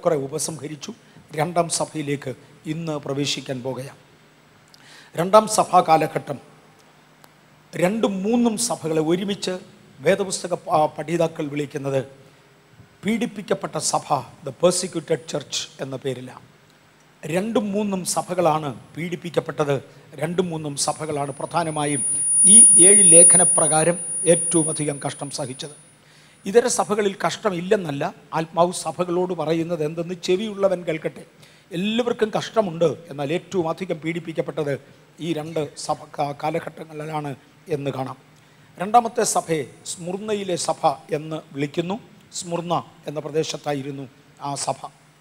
ഏറെക്കുറെ ഉപസംഹരിച്ചു രണ്ടാം സഭയിലേക്ക് ഇന്ന് പ്രവേശിക്കാൻ പോകുകയാണ് രണ്ടാം സഭാ കാലഘട്ടം രണ്ടും മൂന്നും സഭകളെ ഒരുമിച്ച് വേദപുസ്തക ആ, പഠിതാക്കൾ വിളിക്കുന്നത് പീഡിപ്പിക്കപ്പെട്ട സഭ ദ പേഴ്സിക്യൂട്ടഡ് ചർച്ച് എന്ന പേരിലാണ് രണ്ടും മൂന്നും സഭകളാണ് പീഡിപ്പിക്കപ്പെട്ടത് രണ്ടും മൂന്നും സഭകളാണ് പ്രധാനമായും ഈ ഏഴ് ലേഖനപ്രകാരം ഏറ്റവും അധികം കഷ്ടം സഹിച്ചത് ഇതര സഭകളിൽ കഷ്ടമില്ലെന്നല്ല ആത്മാവ് സഭകളോട് പറയുന്നത് എന്തെന്ന് ചെവിയുള്ളവൻ കേൾക്കട്ടെ എല്ലാവർക്കും കഷ്ടമുണ്ട് എന്നാൽ ഏറ്റവും അധികം പീഡിപ്പിക്കപ്പെട്ടത് ഈ രണ്ട് സഭ കാ- കാലഘട്ടങ്ങളിലാണ് എന്ന് കാണാം രണ്ടാമത്തെ സഭയെ സ്മുർണയിലെ സഭ എന്ന് വിളിക്കുന്നു സ്മുർണ എന്ന പ്രദേശത്തായിരുന്നു ആ സഭ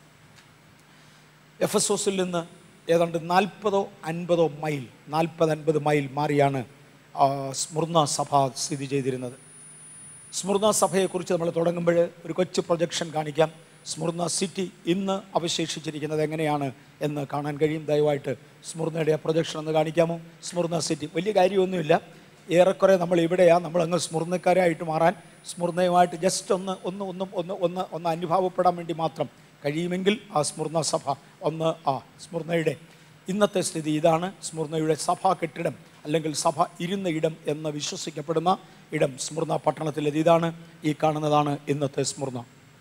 എഫ് എസ് ഒസിൽ നിന്ന് ഏതാണ്ട് നാൽപ്പതോ അൻപതോ മൈൽ നാൽപ്പത് അൻപത് മൈൽ മാറിയാണ് ആ, സ്മുർണ സഭ സ്ഥിതി ചെയ്തിരുന്നത് സ്മുർണ സഭയെക്കുറിച്ച് നമ്മൾ തുടങ്ങുമ്പോൾ ഒരു കൊച്ചു പ്രൊജക്ഷൻ കാണിക്കാം സ്മുർണ സിറ്റി ഇന്ന് അവശേഷിച്ചിരിക്കുന്നത് എങ്ങനെയാണ് എന്ന് കാണാൻ കഴിയും ദയവായിട്ട് സ്മുർണയുടെ ആ പ്രൊജക്ഷൻ ഒന്ന് കാണിക്കാമോ സ്മുർണ സിറ്റി വലിയ കാര്യമൊന്നുമില്ല ഏറെക്കുറെ നമ്മൾ ഇവിടെയാണ് നമ്മളങ്ങ് സ്മുർണക്കാരായിട്ട് മാറാൻ സ്മുർണയുമായിട്ട് ജസ്റ്റ് ഒന്ന് ഒന്ന് ഒന്ന് ഒന്ന് ഒന്ന് ഒന്ന് അനുഭവപ്പെടാൻ വേണ്ടി മാത്രം കഴിയുമെങ്കിൽ ആ സ്മുർണ സഭ ഒന്ന് ആ സ്മുർണയുടെ ഇന്നത്തെ സ്ഥിതി ഇതാണ് സ്മുർണയുടെ സഭാ കെട്ടിടം അല്ലെങ്കിൽ സഭ ഇരുന്ന ഇടം എന്ന് വിശ്വസിക്കപ്പെടുന്ന ഇടം സ്മുർണ പട്ടണത്തിലേത് ഇതാണ് ഈ കാണുന്നതാണ് ഇന്നത്തെ സ്മുർണ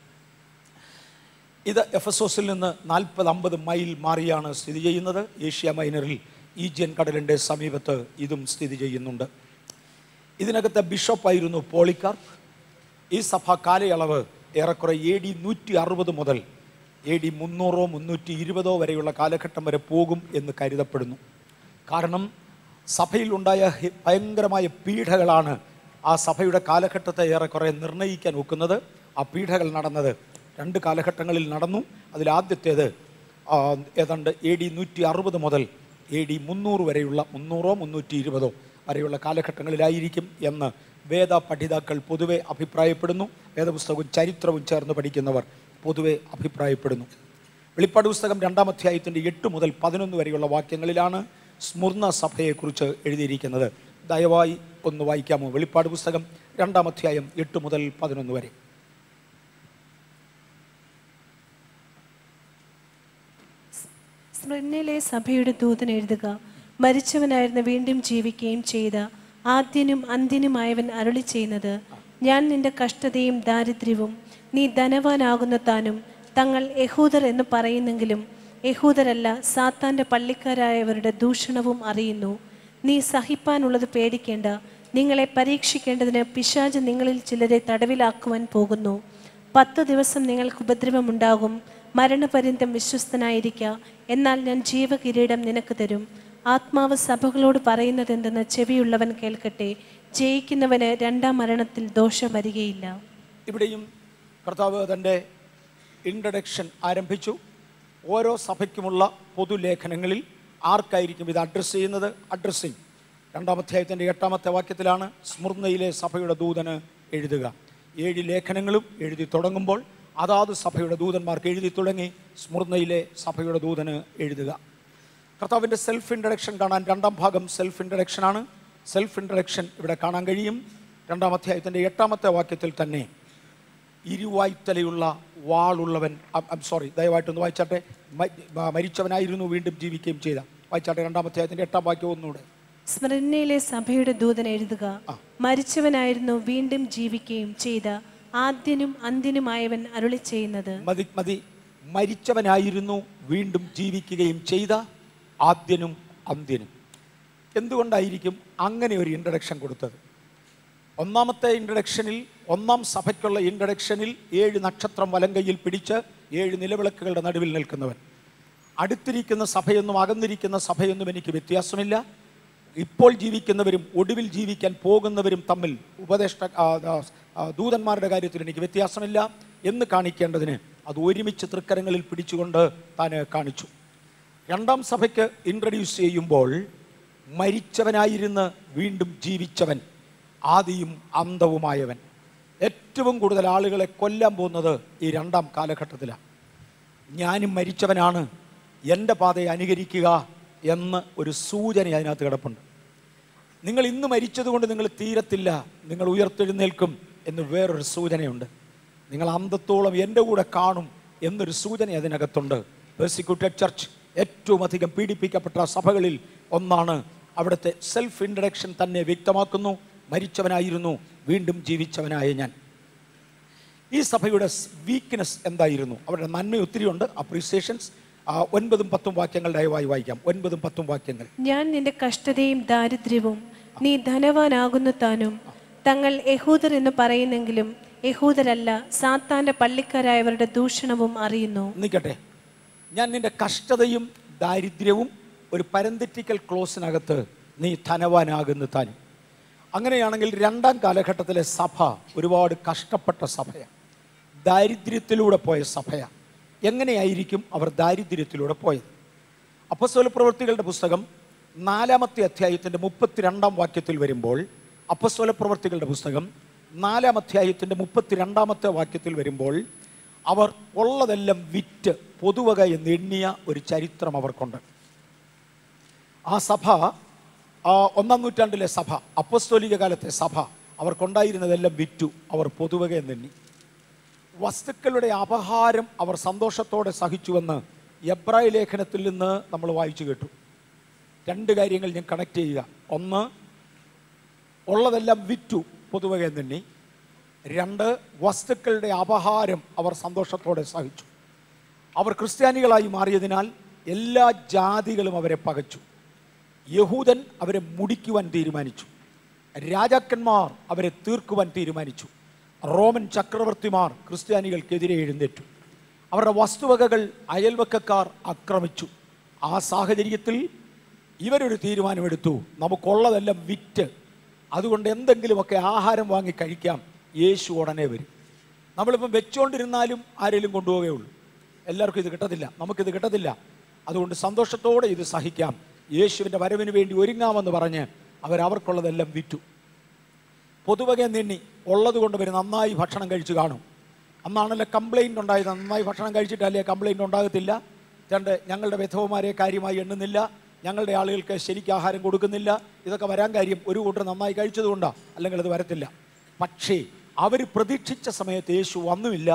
ഇത് എഫസോസിൽ നിന്ന് നാൽപ്പത് അമ്പത് മൈൽ മാറിയാണ് സ്ഥിതി ചെയ്യുന്നത് ഏഷ്യ മൈനറിൽ ഈജിയൻ കടലിൻ്റെ സമീപത്ത് ഇതും സ്ഥിതി ചെയ്യുന്നുണ്ട് ഇതിനകത്തെ ബിഷപ്പായിരുന്നു പോളിക്കാർപ്പ് ഈ സഭ കാലയളവ് ഏറെക്കുറെ എ ഡി നൂറ്റി അറുപത് മുതൽ എ ഡി മുന്നൂറോ മുന്നൂറ്റി ഇരുപതോ വരെയുള്ള കാലഘട്ടം വരെ പോകും എന്ന് കരുതപ്പെടുന്നു കാരണം സഭയിലുണ്ടായ ഹി- ഭയങ്കരമായ പീഡകളാണ് ആ സഭയുടെ കാലഘട്ടത്തെ ഏറെക്കുറെ നിർണ്ണയിക്കാൻ ഒക്കുന്നത് ആ പീഡകൾ നടന്നത് രണ്ട് കാലഘട്ടങ്ങളിൽ നടന്നു അതിലാദ്യത്തേത് ആ, ഏതാണ്ട് എ ഡി നൂറ്റി അറുപത് മുതൽ എ ഡി മുന്നൂറ് വരെയുള്ള മുന്നൂറോ മുന്നൂറ്റി ഇരുപതോ വരെയുള്ള കാലഘട്ടങ്ങളിലായിരിക്കും എന്ന് വേദ പഠിതാക്കൾ പൊതുവെ അഭിപ്രായപ്പെടുന്നു വേദപുസ്തകവും ചരിത്രവും ചേർന്ന് പഠിക്കുന്നവർ പൊതുവെ അഭിപ്രായപ്പെടുന്നു വെളിപ്പാട് പുസ്തകം രണ്ടാം അധ്യായത്തിൻ്റെ എട്ട് മുതൽ പതിനൊന്ന് വരെയുള്ള വാക്യങ്ങളിലാണ് സ്മുർണ സഭയെക്കുറിച്ച് എഴുതിയിരിക്കുന്നത് ദയവായി ഒന്ന് വായിക്കാമോ വെളിപ്പാട് പുസ്തകം രണ്ടാം അധ്യായം എട്ട് മുതൽ പതിനൊന്ന് വരെ സ്മരണയിലെ സഭയുടെ ദൂതൻ എഴുതുക മരിച്ചവനായിരുന്ന വീണ്ടും ജീവിക്കുകയും ചെയ്ത ആദ്യനും അന്ത്യനുമായവൻ അരുളി ചെയ്യുന്നത് ഞാൻ നിന്റെ കഷ്ടതയും ദാരിദ്ര്യവും നീ ധനവാനാകുന്ന താനും തങ്ങൾ യഹൂദർ എന്ന് പറയുന്നെങ്കിലും യഹൂദരല്ല സാത്താന്റെ പള്ളിക്കാരായവരുടെ ദൂഷണവും അറിയുന്നു നീ സഹിപ്പാനുള്ളത് പേടിക്കേണ്ട നിങ്ങളെ പരീക്ഷിക്കേണ്ടതിന് പിശാജ് നിങ്ങളിൽ ചിലരെ തടവിലാക്കുവാൻ പോകുന്നു പത്ത് ദിവസം നിങ്ങൾക്ക് ഉപദ്രവമുണ്ടാകും മരണപര്യന്തം വിശ്വസ്തനായിരിക്ക എന്നാൽ ഞാൻ ജീവകിരീടം നിനക്ക് തരും ആത്മാവ് സഭകളോട് പറയുന്നത് എന്തെന്ന് ചെവിയുള്ളവൻ കേൾക്കട്ടെ ജയിക്കുന്നവന് രണ്ടാം മരണത്തിൽ ദോഷം വരികയില്ല ഇവിടെയും കർത്താവ് തൻ്റെ ഇൻട്രഡക്ഷൻ ആരംഭിച്ചു ഓരോ സഭയ്ക്കുമുള്ള പൊതുലേഖനങ്ങളിൽ ആർക്കായിരിക്കും ഇത് അഡ്രസ്സ് ചെയ്യുന്നത് അഡ്രസ്സിങ് രണ്ടാമധ്യായത്തിൻ്റെ എട്ടാമത്തെ വാക്യത്തിലാണ് സ്മൃണയിലെ സഭയുടെ ദൂതന് എഴുതുക ഏഴ് ലേഖനങ്ങളും എഴുതി തുടങ്ങുമ്പോൾ അതാത് സഭയുടെ ദൂതന്മാർക്ക് എഴുതി തുടങ്ങി സ്മൃണയിലെ സഭയുടെ ദൂതന് എഴുതുക കർത്താവിൻ്റെ സെൽഫ് ഇൻട്രഡക്ഷൻ കാണാൻ രണ്ടാം ഭാഗം സെൽഫ് ഇൻട്രഡക്ഷനാണ് സെൽഫ് ഇൻട്രഡക്ഷൻ ഇവിടെ കാണാൻ കഴിയും രണ്ടാം അധ്യായത്തിൻ്റെ എട്ടാമത്തെ വാക്യത്തിൽ തന്നെ ഇരുവായ്ത്തലയുള്ള വാളുള്ളവൻ സോറി ദയവായിട്ടൊന്ന് വായിച്ചാട്ടെ മ- മ- മരിച്ചവനായിരുന്നു വീണ്ടും ജീവിക്കുകയും ചെയ്ത വായിച്ചാട്ടെ രണ്ടാം അധ്യായത്തിൻ്റെ എട്ടാം വാക്യം ഒന്നുകൂടെ സ്മരണയിലെ സഭയുടെ ദൂതൻ എഴുതുക മരിച്ചവനായിരുന്നു വീണ്ടും ജീവിക്കുകയും ചെയ്ത ആദ്യനും അന്ത്യനുമായവൻ അരുളി ചെയ്യുന്നത് മതി മതി മരിച്ചവനായിരുന്നു വീണ്ടും ജീവിക്കുകയും ചെയ്ത ആദ്യനും അന്ത്യനും എന്തുകൊണ്ടായിരിക്കും അങ്ങനെ ഒരു ഇൻട്രഡക്ഷൻ കൊടുത്തത് ഒന്നാമത്തെ ഇൻട്രഡക്ഷനിൽ ഒന്നാം സഭയ്ക്കുള്ള ഇൻട്രഡക്ഷനിൽ ഏഴ് നക്ഷത്രം വലങ്കയിൽ പിടിച്ച് ഏഴ് നിലവിളക്കുകളുടെ നടുവിൽ നിൽക്കുന്നവൻ അടുത്തിരിക്കുന്ന സഭയൊന്നും അകന്നിരിക്കുന്ന സഭയൊന്നും എനിക്ക് വ്യത്യാസമില്ല ഇപ്പോൾ ജീവിക്കുന്നവരും ഒടുവിൽ ജീവിക്കാൻ പോകുന്നവരും തമ്മിൽ ഉപദേഷ്ട ആ, ആ, ആ, ദൂതന്മാരുടെ കാര്യത്തിൽ എനിക്ക് വ്യത്യാസമില്ല എന്ന് കാണിക്കേണ്ടതിന് അത് ഒരുമിച്ച് തൃക്കരങ്ങളിൽ പിടിച്ചുകൊണ്ട് താൻ കാണിച്ചു രണ്ടാം സഭയ്ക്ക് ഇൻട്രഡ്യൂസ് ചെയ്യുമ്പോൾ മരിച്ചവനായിരുന്ന് വീണ്ടും ജീവിച്ചവൻ ആദിയും അന്തവുമായവൻ ഏറ്റവും കൂടുതൽ ആളുകളെ കൊല്ലാൻ പോകുന്നത് ഈ രണ്ടാം കാലഘട്ടത്തിലാണ് ഞാനും മരിച്ചവനാണ് എൻ്റെ പാതയെ അനുകരിക്കുക എന്ന് ഒരു സൂചന അതിനകത്ത് കിടപ്പുണ്ട് നിങ്ങൾ ഇന്ന് മരിച്ചതുകൊണ്ട് നിങ്ങൾ തീരത്തില്ല നിങ്ങൾ ഉയർത്തെഴുന്നേൽക്കും എന്ന് വേറൊരു സൂചനയുണ്ട് നിങ്ങൾ അന്തത്തോളം എൻ്റെ കൂടെ കാണും എന്നൊരു സൂചന അതിനകത്തുണ്ട് പെർസിക്യൂട്ടഡ് ചർച്ച് ഏറ്റവും അധികം പീഡിപ്പിക്കപ്പെട്ട സഭകളിൽ ഒന്നാണ് അവിടുത്തെ സെൽഫ് ഇൻട്രഡക്ഷൻ തന്നെ വ്യക്തമാക്കുന്നു മരിച്ചവനായിരുന്നു വീണ്ടും ജീവിച്ചവനായ ഞാൻ ഈ സഭയുടെ വീക്ക്നെസ് എന്തായിരുന്നു അവരുടെ നന്മ ഒത്തിരിയുണ്ട് അപ്രീസിയേഷൻസ് ഒൻപതും പത്തും വാക്യങ്ങൾ ദയവായി വായിക്കാം ഒൻപതും പത്തും വാക്യങ്ങൾ ഞാൻ നിന്റെ കഷ്ടതയും ദാരിദ്ര്യവും നീ ധനവാനാകുന്നു താനും തങ്ങൾ യഹൂദർ എന്ന് പറയുന്നെങ്കിലും യഹൂദരല്ല സാത്താന്റെ പള്ളിക്കാരായവരുടെ ദൂഷണവും അറിയുന്നു നിൽക്കട്ടെ ഞാൻ നിന്റെ കഷ്ടതയും ദാരിദ്ര്യവും ഒരു പരന്തറ്റിക്കൽ ക്ലോസിനകത്ത് നീ ധനവാനാകുന്നു താനും അങ്ങനെയാണെങ്കിൽ രണ്ടാം കാലഘട്ടത്തിലെ സഭ ഒരുപാട് കഷ്ടപ്പെട്ട സഭയാണ് ദാരിദ്ര്യത്തിലൂടെ പോയ സഭയാണ് എങ്ങനെയായിരിക്കും അവർ ദാരിദ്ര്യത്തിലൂടെ പോയത് അപ്പസ്തോല പ്രവൃത്തികളുടെ പുസ്തകം നാലാമത്തെ അധ്യായത്തിൻ്റെ മുപ്പത്തിരണ്ടാം വാക്യത്തിൽ വരുമ്പോൾ അപ്പസ്തോല പ്രവൃത്തികളുടെ പുസ്തകം നാലാം അധ്യായത്തിൻ്റെ മുപ്പത്തിരണ്ടാമത്തെ വാക്യത്തിൽ വരുമ്പോൾ അവർ ഉള്ളതെല്ലാം വിറ്റ് പൊതുവക എന്ന് എണ്ണിയ ഒരു ചരിത്രം അവർക്കുണ്ട് ആ സഭ ആ ഒന്നാം നൂറ്റാണ്ടിലെ സഭ അപ്പസ്തോലിക കാലത്തെ സഭ അവർക്കുണ്ടായിരുന്നതെല്ലാം വിറ്റു അവർ പൊതുവക എന്നെണ്ണി വസ്തുക്കളുടെ അപഹാരം അവർ സന്തോഷത്തോടെ സഹിച്ചുവെന്ന് എബ്രായ ലേഖനത്തിൽ നിന്ന് നമ്മൾ വായിച്ചു കേട്ടു രണ്ട് കാര്യങ്ങൾ ഞാൻ കണക്ട് ചെയ്യുക ഒന്ന് ഉള്ളതെല്ലാം വിറ്റു പൊതുവക എന്നെണ്ണി രണ്ട് വസ്തുക്കളുടെ അപഹാരം അവർ സന്തോഷത്തോടെ സഹിച്ചു അവർ ക്രിസ്ത്യാനികളായി മാറിയതിനാൽ എല്ലാ ജാതികളും അവരെ പകച്ചു യഹൂദൻ അവരെ മുടിക്കുവാൻ തീരുമാനിച്ചു രാജാക്കന്മാർ അവരെ തീർക്കുവാൻ തീരുമാനിച്ചു റോമൻ ചക്രവർത്തിമാർ ക്രിസ്ത്യാനികൾക്കെതിരെ എഴുന്നേറ്റു അവരുടെ വസ്തുവകകൾ അയൽവക്കക്കാർ ആക്രമിച്ചു ആ സാഹചര്യത്തിൽ ഇവരൊരു തീരുമാനമെടുത്തു നമുക്കുള്ളതെല്ലാം വിറ്റ് അതുകൊണ്ട് എന്തെങ്കിലുമൊക്കെ ആഹാരം വാങ്ങി കഴിക്കാം യേശു ഉടനെ വരും നമ്മളിപ്പം വെച്ചുകൊണ്ടിരുന്നാലും ആരെങ്കിലും കൊണ്ടുപോവുകയുള്ളൂ എല്ലാവർക്കും ഇത് കിട്ടത്തില്ല നമുക്കിത് കിട്ടത്തില്ല അതുകൊണ്ട് സന്തോഷത്തോടെ ഇത് സഹിക്കാം യേശുവിൻ്റെ വരവിന് വേണ്ടി ഒരുങ്ങാമെന്ന് പറഞ്ഞ് അവരവർക്കുള്ളതെല്ലാം വിറ്റു പൊതുവക നിന്നി ഉള്ളത് കൊണ്ട് വരും നന്നായി ഭക്ഷണം കഴിച്ചു കാണും അന്നാണല്ലോ കംപ്ലൈൻറ്റ് ഉണ്ടായത് നന്നായി ഭക്ഷണം കഴിച്ചിട്ടല്ലേ കംപ്ലൈൻറ്റ് ഉണ്ടാകത്തില്ല രണ്ട് ഞങ്ങളുടെ വിധവമാരെ കാര്യമായി എണ്ണുന്നില്ല ഞങ്ങളുടെ ആളുകൾക്ക് ശരിക്കും ആഹാരം കൊടുക്കുന്നില്ല ഇതൊക്കെ വരാൻ കാര്യം ഒരു കൂട്ടർ നന്നായി കഴിച്ചതുകൊണ്ടാണ് അല്ലെങ്കിൽ അത് വരത്തില്ല പക്ഷേ അവർ പ്രതീക്ഷിച്ച സമയത്ത് യേശു വന്നുമില്ല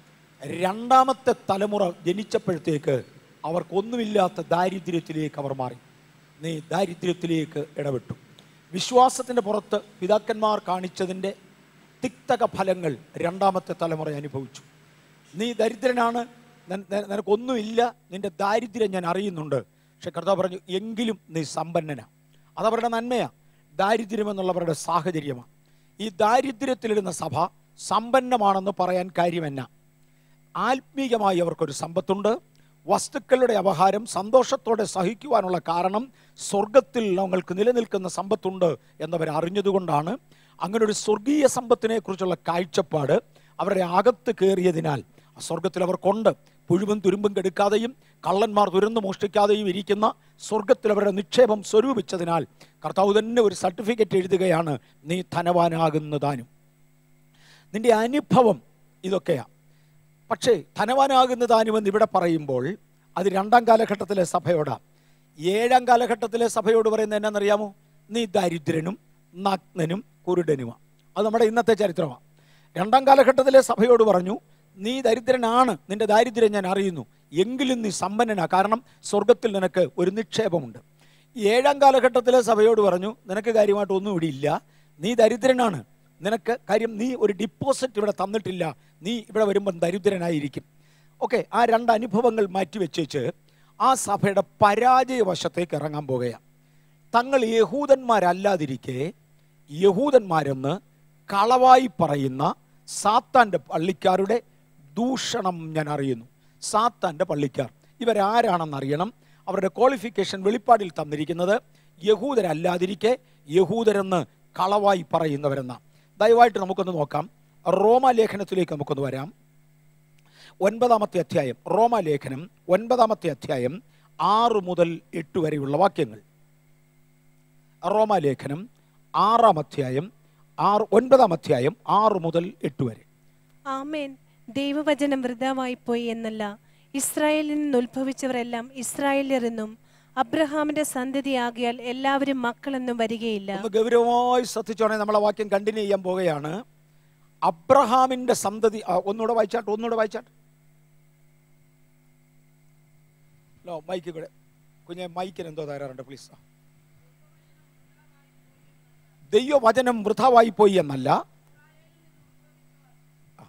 രണ്ടാമത്തെ തലമുറ ജനിച്ചപ്പോഴത്തേക്ക് അവർക്കൊന്നുമില്ലാത്ത ദാരിദ്ര്യത്തിലേക്ക് അവർ മാറി നീ ദാരിദ്ര്യത്തിലേക്ക് ഇടപെട്ടു വിശ്വാസത്തിൻ്റെ പുറത്ത് പിതാക്കന്മാർ കാണിച്ചതിൻ്റെ തിക്തക ഫലങ്ങൾ രണ്ടാമത്തെ തലമുറ അനുഭവിച്ചു നീ ദരിദ്രനാണ് നിന- നിന- നിനക്കൊന്നുമില്ല നിന്റെ ദാരിദ്ര്യം ഞാൻ അറിയുന്നുണ്ട് പക്ഷെ കർത്താവ് പറഞ്ഞു എങ്കിലും നീ സമ്പന്നനാ അതവരുടെ നന്മയാ ദാരിദ്ര്യം എന്നുള്ളവരുടെ സാഹചര്യമാണ് ഈ ദാരിദ്ര്യത്തിലിരുന്ന സഭ സമ്പന്നമാണെന്ന് പറയാൻ കാര്യമെന്നാ ആത്മീയമായി അവർക്കൊരു സമ്പത്തുണ്ട് വസ്തുക്കളുടെ അപഹാരം സന്തോഷത്തോടെ സഹിക്കുവാനുള്ള കാരണം സ്വർഗത്തിൽ ഞങ്ങൾക്ക് നിലനിൽക്കുന്ന സമ്പത്തുണ്ട് എന്നവർ അറിഞ്ഞതുകൊണ്ടാണ് അങ്ങനെ ഒരു സ്വർഗീയ സമ്പത്തിനെ കുറിച്ചുള്ള കാഴ്ചപ്പാട് അവരുടെ അകത്ത് കയറിയതിനാൽ ആ സ്വർഗത്തിൽ അവർക്കുണ്ട് പുഴുവും തുരുമ്പും കെടുക്കാതെയും കള്ളന്മാർ തുരന്നു മോഷ്ടിക്കാതെയും ഇരിക്കുന്ന സ്വർഗത്തിൽ അവരുടെ നിക്ഷേപം സ്വരൂപിച്ചതിനാൽ കർത്താവ് തന്നെ ഒരു സർട്ടിഫിക്കറ്റ് എഴുതുകയാണ് നീ ധനവാനാകുന്നതാനും നിന്റെ അനുഭവം ഇതൊക്കെയാണ് പക്ഷേ ധനവാനാകുന്ന താനുമെന്ന് ഇവിടെ പറയുമ്പോൾ അത് രണ്ടാം കാലഘട്ടത്തിലെ സഭയോടാണ് ഏഴാം കാലഘട്ടത്തിലെ സഭയോട് പറയുന്നത് എന്നാണെന്നറിയാമോ നീ ദരിദ്രനും നഗ്നനും കുരുടനുമാണ് അത് നമ്മുടെ ഇന്നത്തെ ചരിത്രമാണ് രണ്ടാം കാലഘട്ടത്തിലെ സഭയോട് പറഞ്ഞു നീ ദരിദ്രനാണ് നിന്റെ ദാരിദ്ര്യം ഞാൻ അറിയുന്നു എങ്കിലും നീ സമ്പന്നനാ കാരണം സ്വർഗത്തിൽ നിനക്ക് ഒരു നിക്ഷേപമുണ്ട് ഏഴാം കാലഘട്ടത്തിലെ സഭയോട് പറഞ്ഞു നിനക്ക് കാര്യമായിട്ട് ഒന്നും ഇവിടെ ഇല്ല നീ ദരിദ്രനാണ് നിനക്ക് കാര്യം നീ ഒരു ഡിപ്പോസിറ്റ് ഇവിടെ തന്നിട്ടില്ല നീ ഇവിടെ വരുമ്പം ദരിദ്രനായിരിക്കും ഓക്കെ ആ രണ്ട് അനുഭവങ്ങൾ മാറ്റിവെച്ചേച്ച് ആ സഭയുടെ പരാജയവശത്തേക്ക് ഇറങ്ങാൻ പോകുകയാണ് തങ്ങൾ യഹൂദന്മാരല്ലാതിരിക്കെ യഹൂദന്മാരെന്ന് കളവായി പറയുന്ന സാത്താൻ്റെ പള്ളിക്കാരുടെ ദൂഷണം ഞാൻ അറിയുന്നു സാത്താൻ്റെ പള്ളിക്കാർ ഇവരാരാണെന്ന് അറിയണം അവരുടെ ക്വാളിഫിക്കേഷൻ വെളിപ്പാടിൽ തന്നിരിക്കുന്നത് യഹൂദരല്ലാതിരിക്കെ യഹൂദരെന്ന് കളവായി പറയുന്നവരെന്ന ദയവായിട്ട് നമുക്കൊന്ന് നോക്കാം റോമാലേഖനത്തിലേക്ക് നമുക്കൊന്ന് വരാം ഒൻപതാമത്തെ അധ്യായം റോമാലേഖനം ഒൻപതാമത്തെ അധ്യായം ആറ് മുതൽ എട്ട് വരെയുള്ള വാക്യങ്ങൾ റോമാലേഖനം ആറാം അധ്യായം ആറ് ഒൻപതാം അധ്യായം ആറ് മുതൽ എട്ട് വരെ ആമേൻ ദൈവവചനം വൃതാവായി പോയി എന്നല്ല ഇസ്രായേലിൽ നിന്ന് ഉത്ഭവിച്ചവരെല്ലാം ഇസ്രായേല്യർ എന്നും അബ്രഹാമിന്റെ സന്തതിയാകിയാൽ എല്ലാവരും മക്കളെന്നും വരികയില്ല ഒന്ന് ഗൗരവമായി ശ്രദ്ധിച്ചോണേ നമ്മളെ വാക്യം കണ്ടിന്യൂ ചെയ്യാൻ പോകുകയാണ് അബ്രഹാമിന്റെ സന്തതി ആ, ഒന്നുകൂടെ വായിച്ചാട്ട് ഒന്നുകൂടെ വായിച്ചാട്ട് ലോ മൈക്ക് ഇവിടെ കുഞ്ഞെ മൈക്കിന് എന്തോ തരാറുണ്ട് പ്ലീസ് ദൈവവചനം വൃഥാവായി പോയി എന്നല്ല ആ.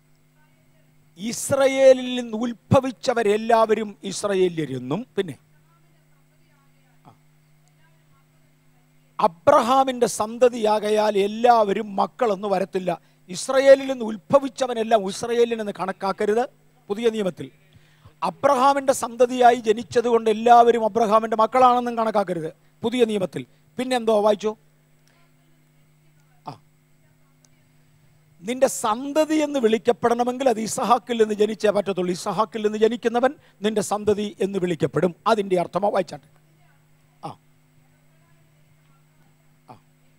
ഇസ്രയേലിൽ നിന്ന് ഉത്ഭവിച്ചവരെല്ലാവരും ഇസ്രയേല്യരെന്നും പിന്നെ ആ. അബ്രഹാമിന്റെ സന്തതിയാകയാൽ എല്ലാവരും മക്കളൊന്നും വരത്തില്ല ഇസ്രയേലിൽ നിന്ന് ഉത്ഭവിച്ചവനെല്ലാം ഇസ്രയേലിനെന്ന് കണക്കാക്കരുത് പുതിയ നിയമത്തിൽ അബ്രഹാമിന്റെ സന്തതിയായി ജനിച്ചത് കൊണ്ട് എല്ലാവരും അബ്രഹാമിന്റെ മക്കളാണെന്നും കണക്കാക്കരുത് പുതിയ നിയമത്തിൽ പിന്നെന്തോ വായിച്ചോ ആ നിന്റെ സന്തതി എന്ന് വിളിക്കപ്പെടണമെങ്കിൽ അത് ഇസഹാക്കിൽ നിന്ന് ജനിച്ചേ പറ്റത്തുള്ളൂ ഇസഹാക്കിൽ നിന്ന് ജനിക്കുന്നവൻ നിന്റെ സന്തതി എന്ന് വിളിക്കപ്പെടും അതിന്റെ അർത്ഥമോ വായിച്ചാട്ടെ ആ ആ.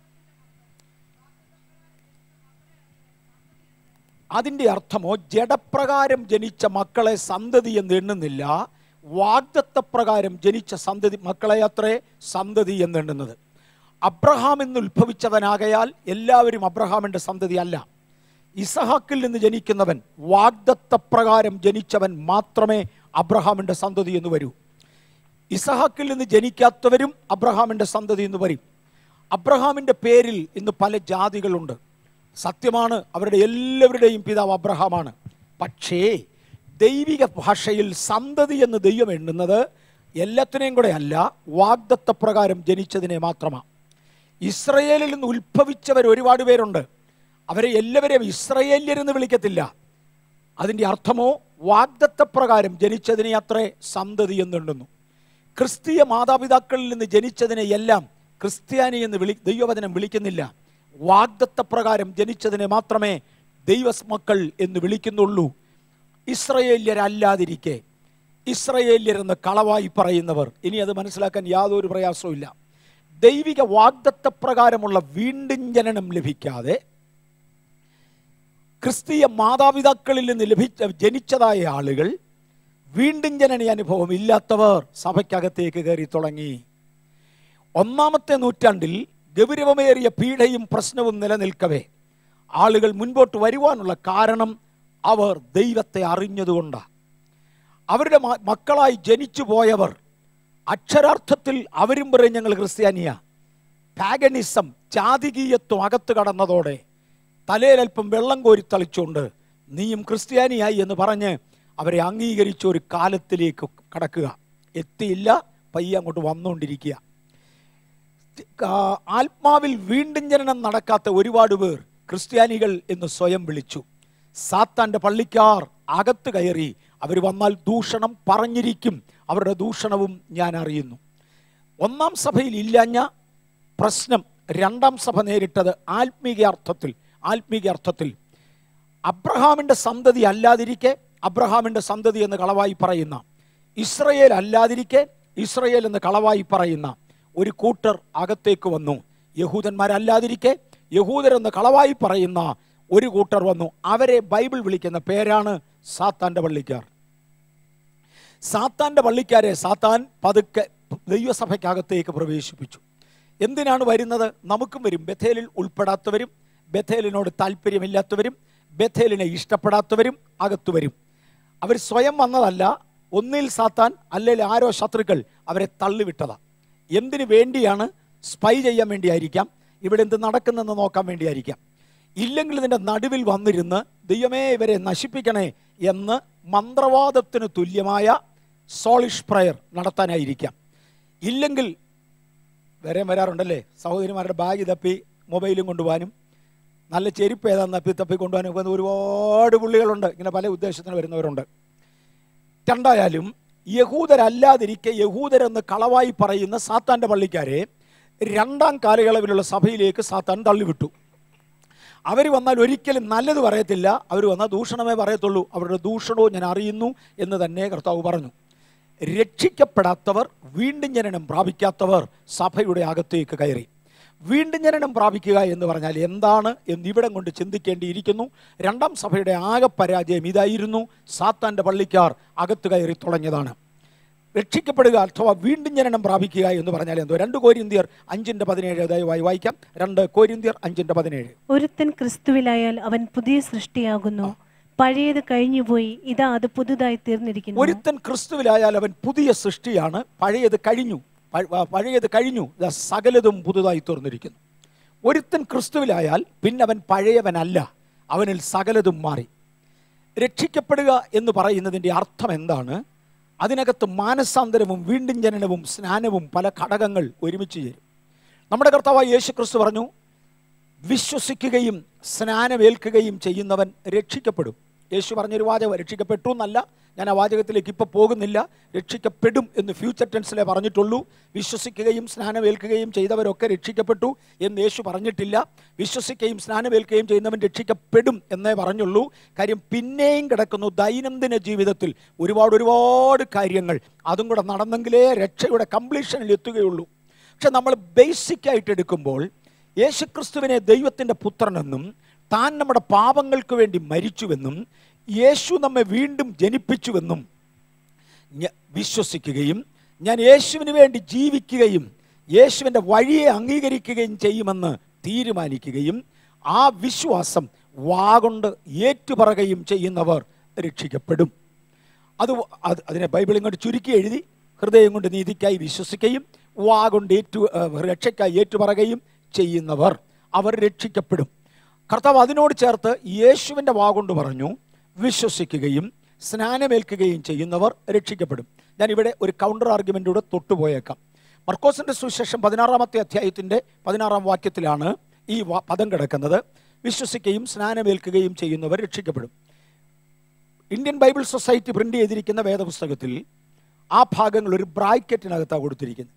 അതിന്റെ അർത്ഥമോ ജഡപ്രകാരം ജനിച്ച മക്കളെ സന്തതി എന്ന് എണ്ണുന്നില്ല വാഗ്ദത്തപ്രകാരം ജനിച്ച സന്തതി മക്കളെ അത്രേ സന്തതി എന്ന് എണ്ണുന്നത് അബ്രഹാം എന്ന് ഉത്ഭവിച്ചവനാകയാൽ എല്ലാവരും അബ്രഹാമിന്റെ സന്തതി അല്ല ഇസഹാക്കിൽ നിന്ന് ജനിക്കുന്നവൻ വാഗ്ദത്തപ്രകാരം ജനിച്ചവൻ മാത്രമേ അബ്രഹാമിന്റെ സന്തതി എന്ന് വരൂ ഇസഹാക്കിൽ നിന്ന് ജനിക്കാത്തവരും അബ്രഹാമിന്റെ സന്തതി എന്ന് വരും അബ്രഹാമിന്റെ പേരിൽ ഇന്ന് പല ജാതികളുണ്ട് സത്യമാണ് അവരുടെ എല്ലാവരുടെയും പിതാവ് അബ്രഹാമാണ് പക്ഷേ ദൈവിക ഭാഷയിൽ സന്തതി എന്ന് ദൈവം എണ്ണുന്നത് എല്ലാത്തിനെയും കൂടെ അല്ല വാഗ്ദത്തപ്രകാരം ജനിച്ചതിനെ മാത്രമാണ് ഇസ്രയേലിൽ നിന്ന് ഉത്ഭവിച്ചവർ ഒരുപാട് പേരുണ്ട് അവരെ എല്ലാവരെയും ഇസ്രയേല്യരെന്ന് വിളിക്കത്തില്ല അതിൻ്റെ അർത്ഥമോ വാഗ്ദത്തപ്രകാരം ജനിച്ചതിനെ അത്രേ സന്തതി എന്നുണ്ടെന്നു ക്രിസ്തീയ മാതാപിതാക്കളിൽ നിന്ന് ജനിച്ചതിനെ എല്ലാം ക്രിസ്ത്യാനി എന്ന് വിളി ദൈവവചനം വിളിക്കുന്നില്ല വാഗ്ദത്തപ്രകാരം ജനിച്ചതിനെ മാത്രമേ ദൈവമക്കൾ എന്ന് വിളിക്കുന്നുള്ളൂ ഇസ്രയേല്യരല്ലാതിരിക്കെ ഇസ്രയേല്യരെന്ന് കളവായി പറയുന്നവർ ഇനി അത് മനസ്സിലാക്കാൻ യാതൊരു പ്രയാസവും ഇല്ല ദൈവിക വാഗ്ദത്തപ്രകാരമുള്ള വീണ്ടും ജനനം ലഭിക്കാതെ ക്രിസ്തീയ മാതാപിതാക്കളിൽ നിന്ന് ലഭിച്ച ജനിച്ചതായ ആളുകൾ വീണ്ടും ജനന അനുഭവം ഇല്ലാത്തവർ സഭയ്ക്കകത്തേക്ക് കയറി തുടങ്ങി ഒന്നാമത്തെ നൂറ്റാണ്ടിൽ ഗൗരവമേറിയ പീഡയും പ്രശ്നവും നിലനിൽക്കവേ ആളുകൾ മുൻപോട്ട് വരുവാനുള്ള കാരണം അവർ ദൈവത്തെ അറിഞ്ഞതുകൊണ്ടാണ് അവരുടെ മ- മക്കളായി ജനിച്ചു പോയവർ അക്ഷരാർത്ഥത്തിൽ അവരും പറയും ഞങ്ങൾ ക്രിസ്ത്യാനിയ പാഗനിസം ജാതികീയത്വം അകത്ത് കടന്നതോടെ തലയിലൽപ്പം വെള്ളം കോരി തളിച്ചുകൊണ്ട് നീയും ക്രിസ്ത്യാനിയായി എന്ന് പറഞ്ഞ് അവരെ അംഗീകരിച്ച ഒരു കാലത്തിലേക്ക് കടക്കുക എത്തിയില്ല പയ്യെ അങ്ങോട്ട് വന്നുകൊണ്ടിരിക്കുക ആ- ആത്മാവിൽ വീണ്ടും ജനനം നടക്കാത്ത ഒരുപാട് പേർ ക്രിസ്ത്യാനികൾ എന്ന് സ്വയം വിളിച്ചു സാത്താന്റെ പള്ളിക്കാർ അകത്ത് കയറി അവർ വന്നാൽ ദൂഷണം പറഞ്ഞിരിക്കും അവരുടെ ദൂഷണവും ഞാൻ അറിയുന്നു ഒന്നാം സഭയിൽ ഇല്ലാഞ്ഞ പ്രശ്നം രണ്ടാം സഭ നേരിട്ടത് ആത്മീക അർത്ഥത്തിൽ ആത്മീക അർത്ഥത്തിൽ അബ്രഹാമിന്റെ സന്തതി അല്ലാതിരിക്കെ അബ്രഹാമിന്റെ സന്തതി എന്ന് കളവായി പറയുന്ന ഇസ്രയേൽ അല്ലാതിരിക്കെ ഇസ്രയേൽ എന്ന് കളവായി പറയുന്ന ഒരു കൂട്ടർ അകത്തേക്ക് വന്നു യഹൂദന്മാരല്ലാതിരിക്കെ യഹൂദരെന്ന് കളവായി പറയുന്ന ഒരു കൂട്ടർ വന്നു അവരെ ബൈബിൾ വിളിക്കുന്ന പേരാണ് സാത്താന്റെ പള്ളിക്കാർ സാത്താന്റെ പള്ളിക്കാരെ സാത്താൻ പതുക്കെ ദൈവസഭയ്ക്കകത്തേക്ക് പ്രവേശിപ്പിച്ചു എന്തിനാണ് വരുന്നത് നമുക്കും വരും ബഥേലിൽ ഉൾപ്പെടാത്തവരും ബഥേലിനോട് താല്പര്യമില്ലാത്തവരും ബഥേലിനെ ഇഷ്ടപ്പെടാത്തവരും അകത്തു വരും അവർ സ്വയം വന്നതല്ല ഒന്നിൽ സാത്താൻ അല്ലെങ്കിൽ ആരോ ശത്രുക്കൾ അവരെ തള്ളിവിട്ടതാ എന്തിനു വേണ്ടിയാണ് സ്പൈ ചെയ്യാൻ വേണ്ടിയായിരിക്കാം ഇവിടെ എന്ത് നടക്കുന്നെന്ന് നോക്കാൻ വേണ്ടിയായിരിക്കാം ഇല്ലെങ്കിൽ ഇതിൻ്റെ നടുവിൽ വന്നിരുന്ന് ദൈവമേ ഇവരെ നശിപ്പിക്കണേ എന്ന് മന്ത്രവാദത്തിന് തുല്യമായ സോളിഷ് പ്രയർ നടത്താനായിരിക്കാം ഇല്ലെങ്കിൽ വരെ വരാറുണ്ടല്ലേ സഹോദരിമാരുടെ ബാഗ് തപ്പി മൊബൈലും കൊണ്ടുപോകാനും നല്ല ചെരുപ്പ് ഏതാന്ന് തപ്പി തപ്പി കൊണ്ടുപോകാനും ഒക്കെ ഒരുപാട് പുള്ളികളുണ്ട് ഇങ്ങനെ പല ഉദ്ദേശത്തിന് വരുന്നവരുണ്ട് രണ്ടായാലും യഹൂദരല്ലാതിരിക്കെ യഹൂദരെന്ന് കളവായി പറയുന്ന സാത്താന്റെ പള്ളിക്കാരെ രണ്ടാം കാലയളവിലുള്ള സഭയിലേക്ക് സാത്താൻ തള്ളിവിട്ടു അവർ വന്നാൽ ഒരിക്കലും നല്ലത് പറയത്തില്ല അവർ വന്നാൽ ദൂഷണമേ പറയത്തുള്ളൂ അവരുടെ ദൂഷണവും ഞാൻ അറിയുന്നു എന്ന് തന്നെ കർത്താവ് പറഞ്ഞു രക്ഷിക്കപ്പെടാത്തവർ വീണ്ടും ജനനം പ്രാപിക്കാത്തവർ സഭയുടെ അകത്തേക്ക് കയറി വീണ്ടും ജനനം പ്രാപിക്കുക എന്ന് പറഞ്ഞാൽ എന്താണ് എന്ന് ഇവിടം കൊണ്ട് ചിന്തിക്കേണ്ടിയിരിക്കുന്നു രണ്ടാം സഭയുടെ ആകെ പരാജയം ഇതായിരുന്നു സാത്താന്റെ പള്ളിക്കാർ അകത്ത് കയറി തുടങ്ങിയതാണ് രക്ഷിക്കപ്പെടുക അഥവാ വീണ്ടും ജനനം പ്രാപിക്കുക എന്ന് പറഞ്ഞാൽ എന്തോ രണ്ട് കോരിന്തിയർ അഞ്ചിന്റെ പതിനേഴ് ദയവായി വായിക്കാം രണ്ട് കോരിന്തിയർ അഞ്ചിന്റെ പതിനേഴ് ഒരുത്തൻ ക്രിസ്തുവിലായാൽ അവൻ പുതിയ സൃഷ്ടിയാകുന്നു പഴയത് കഴിഞ്ഞുപോയി ഇതാ അത് പുതുതായി തീർന്നിരിക്കുന്നു ഒരുത്തൻ ക്രിസ്തുവിലായാൽ അവൻ പുതിയ സൃഷ്ടിയാണ് പഴയത് കഴിഞ്ഞു പ- പഴയത് കഴിഞ്ഞു ഇതാ സകലതും പുതുതായി തീർന്നിരിക്കുന്നു ഒരുത്തൻ ക്രിസ്തുവിലായാൽ പിന്നെ അവൻ പഴയവനല്ല അവനിൽ സകലതും മാറി രക്ഷിക്കപ്പെടുക എന്ന് പറയുന്നതിൻ്റെ അർത്ഥം എന്താണ് അതിനകത്ത് മാനസാന്തരവും വീണ്ടും ജനനവും സ്നാനവും പല ഘടകങ്ങൾ ഒരുമിച്ച് ചേരും നമ്മുടെ കർത്താവായ യേശു ക്രിസ്തു പറഞ്ഞു വിശ്വസിക്കുകയും സ്നാനമേൽക്കുകയും ചെയ്യുന്നവൻ രക്ഷിക്കപ്പെടും യേശു പറഞ്ഞൊരു വാചകം രക്ഷിക്കപ്പെട്ടു എന്നല്ല ഞാൻ ആ വാചകത്തിലേക്ക് ഇപ്പോൾ പോകുന്നില്ല രക്ഷിക്കപ്പെടും എന്ന് ഫ്യൂച്ചർ ടെൻസിലെ പറഞ്ഞിട്ടുള്ളൂ വിശ്വസിക്കുകയും സ്നാനമേൽക്കുകയും ചെയ്തവരൊക്കെ രക്ഷിക്കപ്പെട്ടു എന്ന് യേശു പറഞ്ഞിട്ടില്ല വിശ്വസിക്കുകയും സ്നാനമേൽക്കുകയും ചെയ്യുന്നവൻ രക്ഷിക്കപ്പെടും എന്നേ പറഞ്ഞുള്ളൂ കാര്യം പിന്നെയും കിടക്കുന്നു ദൈനംദിന ജീവിതത്തിൽ ഒരുപാട് ഒരുപാട് കാര്യങ്ങൾ അതും കൂടെ നടന്നെങ്കിലേ രക്ഷയുടെ കംപ്ലീഷനിൽ എത്തുകയുള്ളൂ പക്ഷെ നമ്മൾ ബേസിക് ആയിട്ട് എടുക്കുമ്പോൾ യേശുക്രിസ്തുവിനെ ദൈവത്തിൻ്റെ പുത്രനെന്നും താൻ നമ്മുടെ പാപങ്ങൾക്ക് വേണ്ടി മരിച്ചുവെന്നും യേശു നമ്മെ വീണ്ടും ജനിപ്പിച്ചുവെന്നും ഞ- വിശ്വസിക്കുകയും ഞാൻ യേശുവിന് വേണ്ടി ജീവിക്കുകയും യേശുവിൻ്റെ വഴിയെ അംഗീകരിക്കുകയും ചെയ്യുമെന്ന് തീരുമാനിക്കുകയും ആ വിശ്വാസം വാഗൊണ്ട് ഏറ്റുപറയുകയും ചെയ്യുന്നവർ രക്ഷിക്കപ്പെടും അത് വ- അത് അതിനെ ബൈബിൾ ഇങ്ങോട്ട് ചുരുക്കി എഴുതി ഹൃദയം കൊണ്ട് നീതിക്കായി വിശ്വസിക്കുകയും വാ കൊണ്ട് ഏറ്റു ഏഹ് രക്ഷയ്ക്കായി ഏറ്റുപറയുകയും ചെയ്യുന്നവർ അവർ രക്ഷിക്കപ്പെടും കർത്താവ് അതിനോട് ചേർത്ത് യേശുവിൻ്റെ വാ കൊണ്ട് പറഞ്ഞു വിശ്വസിക്കുകയും സ്നാനമേൽക്കുകയും ചെയ്യുന്നവർ രക്ഷിക്കപ്പെടും ഞാനിവിടെ ഒരു കൗണ്ടർ ആർഗ്യുമെൻറ്റൂടെ തൊട്ടുപോയേക്കാം മർക്കോസിൻ്റെ സുവിശേഷം പതിനാറാമത്തെ അധ്യായത്തിൻ്റെ പതിനാറാം വാക്യത്തിലാണ് ഈ വാ- പദം കിടക്കുന്നത് വിശ്വസിക്കുകയും സ്നാനമേൽക്കുകയും ചെയ്യുന്നവർ രക്ഷിക്കപ്പെടും ഇന്ത്യൻ ബൈബിൾ സൊസൈറ്റി പ്രിന്റ് ചെയ്തിരിക്കുന്ന വേദപുസ്തകത്തിൽ ആ ഭാഗങ്ങൾ ഒരു ബ്രാക്കറ്റിനകത്താണ് കൊടുത്തിരിക്കുന്നത്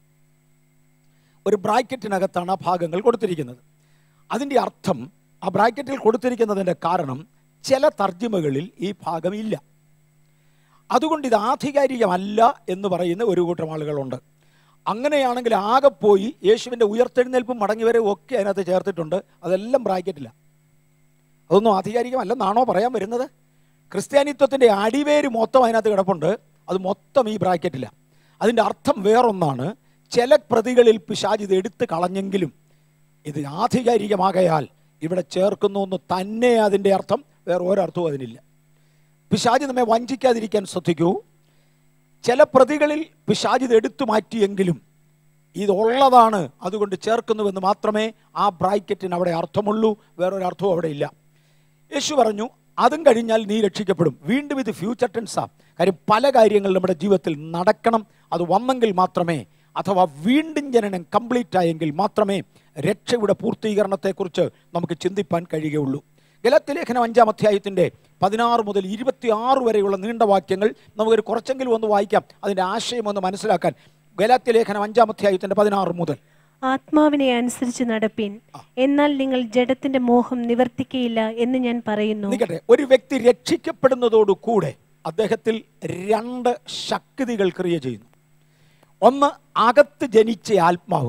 ഒരു ബ്രാക്കറ്റിനകത്താണ് ആ ഭാഗങ്ങൾ കൊടുത്തിരിക്കുന്നത് അതിൻ്റെ അർത്ഥം ആ ബ്രാക്കറ്റിൽ കൊടുത്തിരിക്കുന്നതിൻ്റെ കാരണം ചില തർജ്ജിമകളിൽ ഈ ഭാഗം ഇല്ല അതുകൊണ്ട് ഇത് ആധികാരികമല്ല എന്ന് പറയുന്ന ഒരു കൂട്ടം ആളുകളുണ്ട് അങ്ങനെയാണെങ്കിൽ ആകെ പോയി യേശുവിൻ്റെ ഉയർത്തെഴുന്നേൽപ്പും മടങ്ങിവരവും ഒക്കെ അതിനകത്ത് ചേർത്തിട്ടുണ്ട് അതെല്ലാം ബ്രാക്കറ്റിലാണ് അതൊന്നും ആധികാരികമല്ലെന്നാണോ പറയാൻ വരുന്നത് ക്രിസ്ത്യാനിത്വത്തിൻ്റെ അടിവേര് മൊത്തം അതിനകത്ത് കിടപ്പുണ്ട് അത് മൊത്തം ഈ ബ്രാക്കറ്റില്ല അതിൻ്റെ അർത്ഥം വേറൊന്നാണ് ചില പ്രതികളിൽ പിശാജ് ഇത് എടുത്ത് കളഞ്ഞെങ്കിലും ഇത് ആധികാരികമാകയാൽ ഇവിടെ ചേർക്കുന്നു എന്ന് തന്നെ അതിൻ്റെ അർത്ഥം വേറെ ഒരർത്ഥവും അതിനില്ല പിശാജ് നമ്മെ വഞ്ചിക്കാതിരിക്കാൻ ശ്രദ്ധിക്കൂ ചില പ്രതികളിൽ പിശാജ് ഇത് എടുത്തു മാറ്റിയെങ്കിലും ഇതുള്ളതാണ് അതുകൊണ്ട് ചേർക്കുന്നുവെന്ന് മാത്രമേ ആ ബ്രാക്കറ്റിന് അവിടെ അർത്ഥമുള്ളൂ വേറൊരർത്ഥവും അവിടെ ഇല്ല യേശു പറഞ്ഞു അതും കഴിഞ്ഞാൽ നീ രക്ഷിക്കപ്പെടും വീണ്ടും ഇത് ഫ്യൂച്ചർ ടെൻസാ കാര്യം പല കാര്യങ്ങൾ നമ്മുടെ ജീവിതത്തിൽ നടക്കണം അത് വന്നെങ്കിൽ മാത്രമേ അഥവാ വീണ്ടും ജനനം കംപ്ലീറ്റ് ആയെങ്കിൽ മാത്രമേ രക്ഷയുടെ പൂർത്തീകരണത്തെക്കുറിച്ച് നമുക്ക് ചിന്തിപ്പാൻ കഴിയുകയുള്ളൂ ഗലത്തി ലേഖനം അഞ്ചാം അധ്യായത്തിൻ്റെ പതിനാറ് മുതൽ ഇരുപത്തിയാറ് വരെയുള്ള നീണ്ട വാക്യങ്ങൾ നമുക്കൊരു കുറച്ചെങ്കിലും ഒന്ന് വായിക്കാം അതിൻ്റെ ആശയം ഒന്ന് മനസ്സിലാക്കാൻ ഗലാത്യ ലേഖനം അഞ്ചാം അധ്യായത്തിൻ്റെ പതിനാറ് മുതൽ ആത്മാവിനെ അനുസരിച്ച് നടപ്പിൻ എന്നാൽ നിങ്ങൾ ജഡത്തിന്റെ മോഹം നിവർത്തിക്കയില്ല എന്ന് ഞാൻ പറയുന്നു നിൽക്കട്ടെ ഒരു വ്യക്തി രക്ഷിക്കപ്പെടുന്നതോടുകൂടെ അദ്ദേഹത്തിൽ രണ്ട് ശക്തികൾ ക്രിയ ചെയ്യുന്നു ഒന്ന് അകത്ത് ജനിച്ച ആത്മാവ്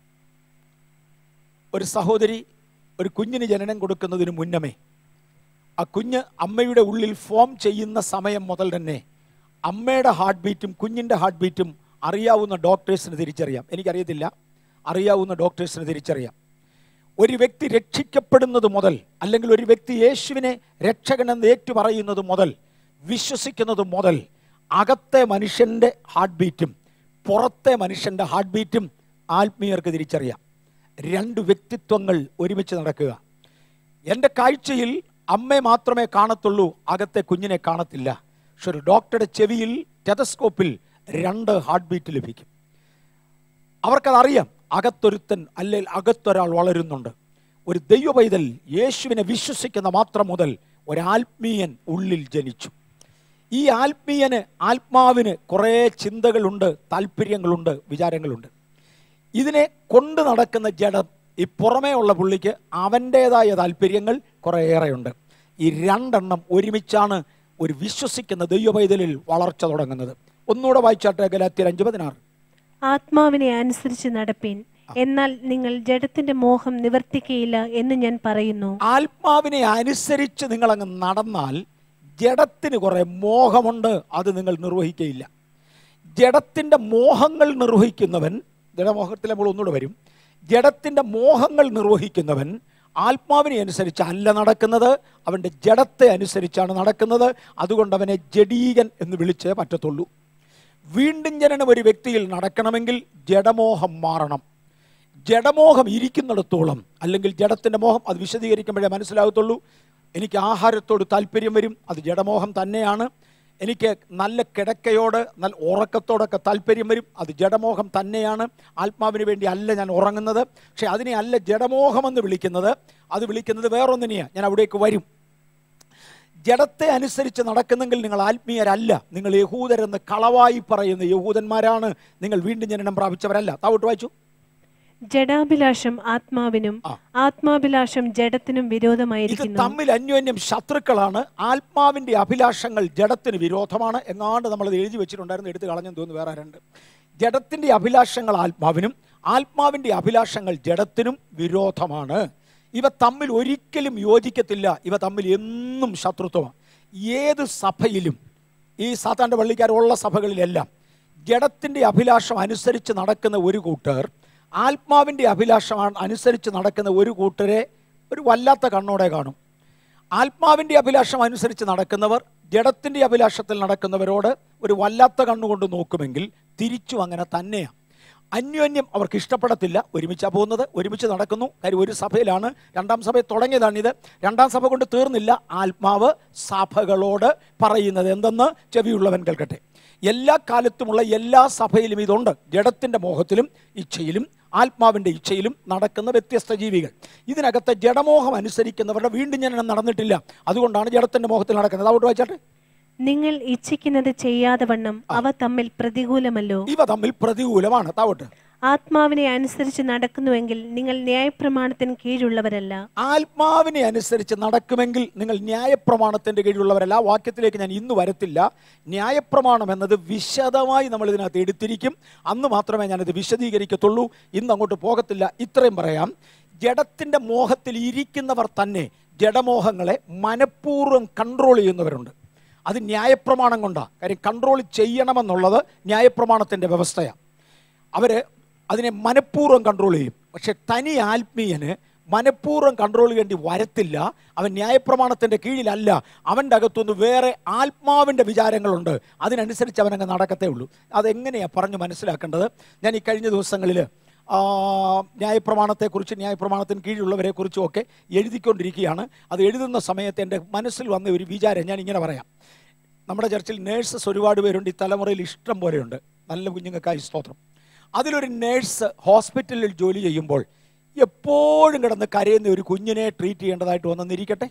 ഒരു സഹോദരി ഒരു കുഞ്ഞിന് ജനനം കൊടുക്കുന്നതിന് മുന്നമേ ആ കുഞ്ഞ് അമ്മയുടെ ഉള്ളിൽ ഫോം ചെയ്യുന്ന സമയം മുതൽ തന്നെ അമ്മയുടെ ഹാർട്ട് ബീറ്റും കുഞ്ഞിൻ്റെ ഹാർട്ട് ബീറ്റും അറിയാവുന്ന ഡോക്ടേഴ്സിന് തിരിച്ചറിയാം എനിക്കറിയത്തില്ല അറിയാവുന്ന ഡോക്ടേഴ്സിന് തിരിച്ചറിയാം ഒരു വ്യക്തി രക്ഷിക്കപ്പെടുന്നത് മുതൽ അല്ലെങ്കിൽ ഒരു വ്യക്തി യേശുവിനെ രക്ഷകനെന്ന് ഏറ്റു പറയുന്നത് മുതൽ വിശ്വസിക്കുന്നത് മുതൽ അകത്തെ മനുഷ്യൻ്റെ ഹാർട്ട് ബീറ്റും പുറത്തെ മനുഷ്യൻ്റെ ഹാർട്ട് ബീറ്റും ആത്മീയർക്ക് തിരിച്ചറിയാം രണ്ട് വ്യക്തിത്വങ്ങൾ ഒരുമിച്ച് നടക്കുക എൻ്റെ കാഴ്ചയിൽ അമ്മയെ മാത്രമേ കാണത്തുള്ളൂ അകത്തെ കുഞ്ഞിനെ കാണത്തില്ല പക്ഷെ ഒരു ഡോക്ടറുടെ ചെവിയിൽ ടെതസ്കോപ്പിൽ രണ്ട് ഹാർട്ട് ബീറ്റ് ലഭിക്കും അവർക്കതറിയാം അകത്തൊരുത്തൻ അല്ലെങ്കിൽ അകത്തൊരാൾ വളരുന്നുണ്ട് ഒരു ദൈവ പൈതൽ യേശുവിനെ വിശ്വസിക്കുന്ന മാത്രം മുതൽ ഒരാത്മീയൻ ഉള്ളിൽ ജനിച്ചു ഈ ആത്മീയന് ആത്മാവിന് കുറേ ചിന്തകളുണ്ട് താല്പര്യങ്ങളുണ്ട് വിചാരങ്ങളുണ്ട് ഇതിനെ കൊണ്ട് നടക്കുന്ന ജഡം ഈ പുറമേ ഉള്ള പുള്ളിക്ക് അവൻ്റേതായ താല്പര്യങ്ങൾ കുറേയേറെയുണ്ട് ഈ രണ്ടെണ്ണം ഒരുമിച്ചാണ് ഒരു വിശ്വസിക്കുന്ന ദൈവപൈതലിൽ വളർച്ച തുടങ്ങുന്നത് ഒന്നുകൂടെ വായിച്ചാട്ടെ ഗലാത്തിയർ അഞ്ച് പതിനാറ് ആത്മാവിനെ അനുസരിച്ച് നടപ്പിൻ എന്നാൽ നിങ്ങൾ ജഡത്തിന്റെ മോഹം നിവർത്തിക്കയില്ല എന്ന് ഞാൻ പറയുന്നു ആത്മാവിനെ അനുസരിച്ച് നിങ്ങൾ അങ്ങ് നടന്നാൽ ജഡത്തിന് കുറെ മോഹമുണ്ട് അത് നിങ്ങൾ നിർവഹിക്കയില്ല ജഡത്തിൻ്റെ മോഹങ്ങൾ നിർവഹിക്കുന്നവൻ ജഡമോഹത്തിൽ നമ്മൾ ഒന്നുകൂടെ വരും ജഡത്തിൻ്റെ മോഹങ്ങൾ നിർവഹിക്കുന്നവൻ ആത്മാവിനെ അനുസരിച്ച് അല്ല നടക്കുന്നത് അവൻ്റെ ജഡത്തെ അനുസരിച്ചാണ് നടക്കുന്നത് അതുകൊണ്ട് അവനെ ജഡീകൻ എന്ന് വിളിച്ചേ പറ്റത്തുള്ളൂ വീണ്ടും ജനനം ഒരു വ്യക്തിയിൽ നടക്കണമെങ്കിൽ ജഡമോഹം മാറണം ജഡമോഹം ഇരിക്കുന്നിടത്തോളം അല്ലെങ്കിൽ ജഡത്തിൻ്റെ മോഹം അത് വിശദീകരിക്കുമ്പോഴേ മനസ്സിലാകത്തുള്ളൂ എനിക്ക് ആഹാരത്തോട് താല്പര്യം വരും അത് ജഡമോഹം തന്നെയാണ് എനിക്ക് നല്ല കിടക്കയോട് നല്ല ഉറക്കത്തോടൊക്കെ താല്പര്യം വരും അത് ജഡമോഹം തന്നെയാണ് ആത്മാവിന് വേണ്ടി അല്ല ഞാൻ ഉറങ്ങുന്നത് പക്ഷെ അതിനെ അല്ല ജഡമോഹമെന്ന് വിളിക്കുന്നത് അത് വിളിക്കുന്നത് വേറൊന്നിനെയാണ് ഞാൻ അവിടേക്ക് വരും ജഡത്തെ അനുസരിച്ച് നടക്കുന്നെങ്കിൽ നിങ്ങൾ ആത്മീയരല്ല നിങ്ങൾ യഹൂദരെന്ന് കളവായി പറയുന്ന യഹൂദന്മാരാണ് നിങ്ങൾ വീണ്ടും ജനനം പ്രാപിച്ചവരല്ല താവോട്ട് വായിച്ചു ജഡാഭിലാഷം ആത്മാവിനും ആ. ആത്മാഭിലാഷം ജഡത്തിനും ഇത് വിരോധമായിരിക്കുന്നു തമ്മിൽ അന്യോന്യം ശത്രുക്കളാണ് ആത്മാവിന്റെ അഭിലാഷങ്ങൾ ജഡത്തിന് വിരോധമാണ് എങ്ങാണ്ട് നമ്മൾ എഴുതി വെച്ചിട്ടുണ്ടായിരുന്നു എടുത്ത് കളഞ്ഞെന്ന് തോന്നുന്നു വേറെ രണ്ട് ജഡത്തിന്റെ അഭിലാഷങ്ങൾ ആത്മാവിനും ആത്മാവിന്റെ അഭിലാഷങ്ങൾ ജഡത്തിനും വിരോധമാണ് ഇവ തമ്മിൽ ഒരിക്കലും യോജിക്കത്തില്ല ഇവ തമ്മിൽ എന്നും ശത്രുത്വമാണ് ഏത് സഭയിലും ഈ സാത്താൻ്റെ പള്ളിക്കാരുള്ള സഭകളിലെല്ലാം ജഡത്തിൻ്റെ അഭിലാഷം അനുസരിച്ച് നടക്കുന്ന ഒരു കൂട്ടർ ആത്മാവിൻ്റെ അഭിലാഷം അനുസരിച്ച് നടക്കുന്ന ഒരു കൂട്ടരെ ഒരു വല്ലാത്ത കണ്ണോടെ കാണും ആത്മാവിൻ്റെ അഭിലാഷം അനുസരിച്ച് നടക്കുന്നവർ ജഡത്തിൻ്റെ അഭിലാഷത്തിൽ നടക്കുന്നവരോട് ഒരു വല്ലാത്ത കണ്ണുകൊണ്ട് നോക്കുമെങ്കിൽ തിരിച്ചും അങ്ങനെ തന്നെയാണ് അന്യോന്യം അവർക്ക് ഇഷ്ടപ്പെടത്തില്ല ഒരുമിച്ചാണ് പോകുന്നത് ഒരുമിച്ച് നടക്കുന്നു കാര്യം ഒരു സഭയിലാണ് രണ്ടാം സഭ തുടങ്ങിയതാണിത് രണ്ടാം സഭ കൊണ്ട് തീർന്നില്ല ആത്മാവ് സഭകളോട് പറയുന്നത് എന്തെന്ന് ചെവിയുള്ളവൻ കേൾക്കട്ടെ എല്ലാ കാലത്തുമുള്ള എല്ലാ സഭയിലും ഇതുണ്ട് ജഡത്തിൻ്റെ മോഹത്തിലും ഇച്ഛയിലും ആത്മാവിൻ്റെ ഇച്ഛയിലും നടക്കുന്ന വ്യത്യസ്ത ജീവികൾ ഇതിനകത്ത് ജഡമോഹം അനുസരിക്കുന്നവരുടെ വീണ്ടും ജനനം നടന്നിട്ടില്ല അതുകൊണ്ടാണ് ജഡത്തിൻ്റെ മോഹത്തിൽ നടക്കുന്നത് അതോട്ട് വായിച്ചാട്ടെ നിങ്ങൾ ഇച്ഛിക്കുന്നത് ചെയ്യാതെ വണ്ണം അവ തമ്മിൽ പ്രതികൂലമല്ലോ ഇവ തമ്മിൽ പ്രതികൂലമാണ് താവോട്ട് ആത്മാവിനെ അനുസരിച്ച് നടക്കുന്നുവെങ്കിൽ നിങ്ങൾ ന്യായപ്രമാണത്തിന് കീഴുള്ളവരല്ല ആത്മാവിനെ അനുസരിച്ച് നടക്കുമെങ്കിൽ നിങ്ങൾ ന്യായപ്രമാണത്തിന്റെ കീഴിലുള്ളവരല്ല ആ വാക്യത്തിലേക്ക് ഞാൻ ഇന്ന് വരത്തില്ല ന്യായപ്രമാണം എന്നത് വിശദമായി നമ്മൾ ഇതിനകത്ത് എടുത്തിരിക്കും അന്ന് മാത്രമേ ഞാനിത് വിശദീകരിക്കത്തുള്ളൂ ഇന്ന് അങ്ങോട്ട് പോകത്തില്ല ഇത്രയും പറയാം ജഡത്തിന്റെ മോഹത്തിൽ ഇരിക്കുന്നവർ തന്നെ ജഡമോഹങ്ങളെ മനഃപൂർവ്വം കൺട്രോൾ ചെയ്യുന്നവരുണ്ട് അത് ന്യായപ്രമാണം കൊണ്ടാണ് കാര്യം കൺട്രോൾ ചെയ്യണമെന്നുള്ളത് ന്യായപ്രമാണത്തിന്റെ വ്യവസ്ഥയാണ് അവർ അതിനെ മനഃപൂർവ്വം കൺട്രോൾ ചെയ്യും പക്ഷെ തനി ആത്മീയന് മനഃപൂർവ്വം കൺട്രോൾ ചെയ്യേണ്ടി വരത്തില്ല അവൻ ന്യായപ്രമാണത്തിൻ്റെ കീഴിലല്ല അവൻ്റെ അകത്തുനിന്ന് വേറെ ആത്മാവിൻ്റെ വിചാരങ്ങളുണ്ട് അതിനനുസരിച്ച് അവനങ്ങ് നടക്കത്തേ ഉള്ളൂ അതെങ്ങനെയാണ് പറഞ്ഞു മനസ്സിലാക്കേണ്ടത് ഞാൻ ഈ കഴിഞ്ഞ ദിവസങ്ങളിൽ ന്യായപ്രമാണത്തെക്കുറിച്ച് ന്യായപ്രമാണത്തിന് കീഴിലുള്ളവരെ കുറിച്ചും ഒക്കെ എഴുതിക്കൊണ്ടിരിക്കുകയാണ് അത് എഴുതുന്ന സമയത്ത് എൻ്റെ മനസ്സിൽ വന്ന ഒരു വിചാരം ഞാൻ ഇങ്ങനെ പറയാം നമ്മുടെ ചർച്ചിൽ നേഴ്സസ് ഒരുപാട് പേരുണ്ട് ഈ തലമുറയിൽ ഇഷ്ടം പോലെയുണ്ട് നല്ല കുഞ്ഞുങ്ങൾക്കായി സ്തോത്രം അതിലൊരു നേഴ്സ് ഹോസ്പിറ്റലിൽ ജോലി ചെയ്യുമ്പോൾ എപ്പോഴും കിടന്ന് കരയുന്ന ഒരു കുഞ്ഞിനെ ട്രീറ്റ് ചെയ്യേണ്ടതായിട്ട് വന്നെന്നിരിക്കട്ടെ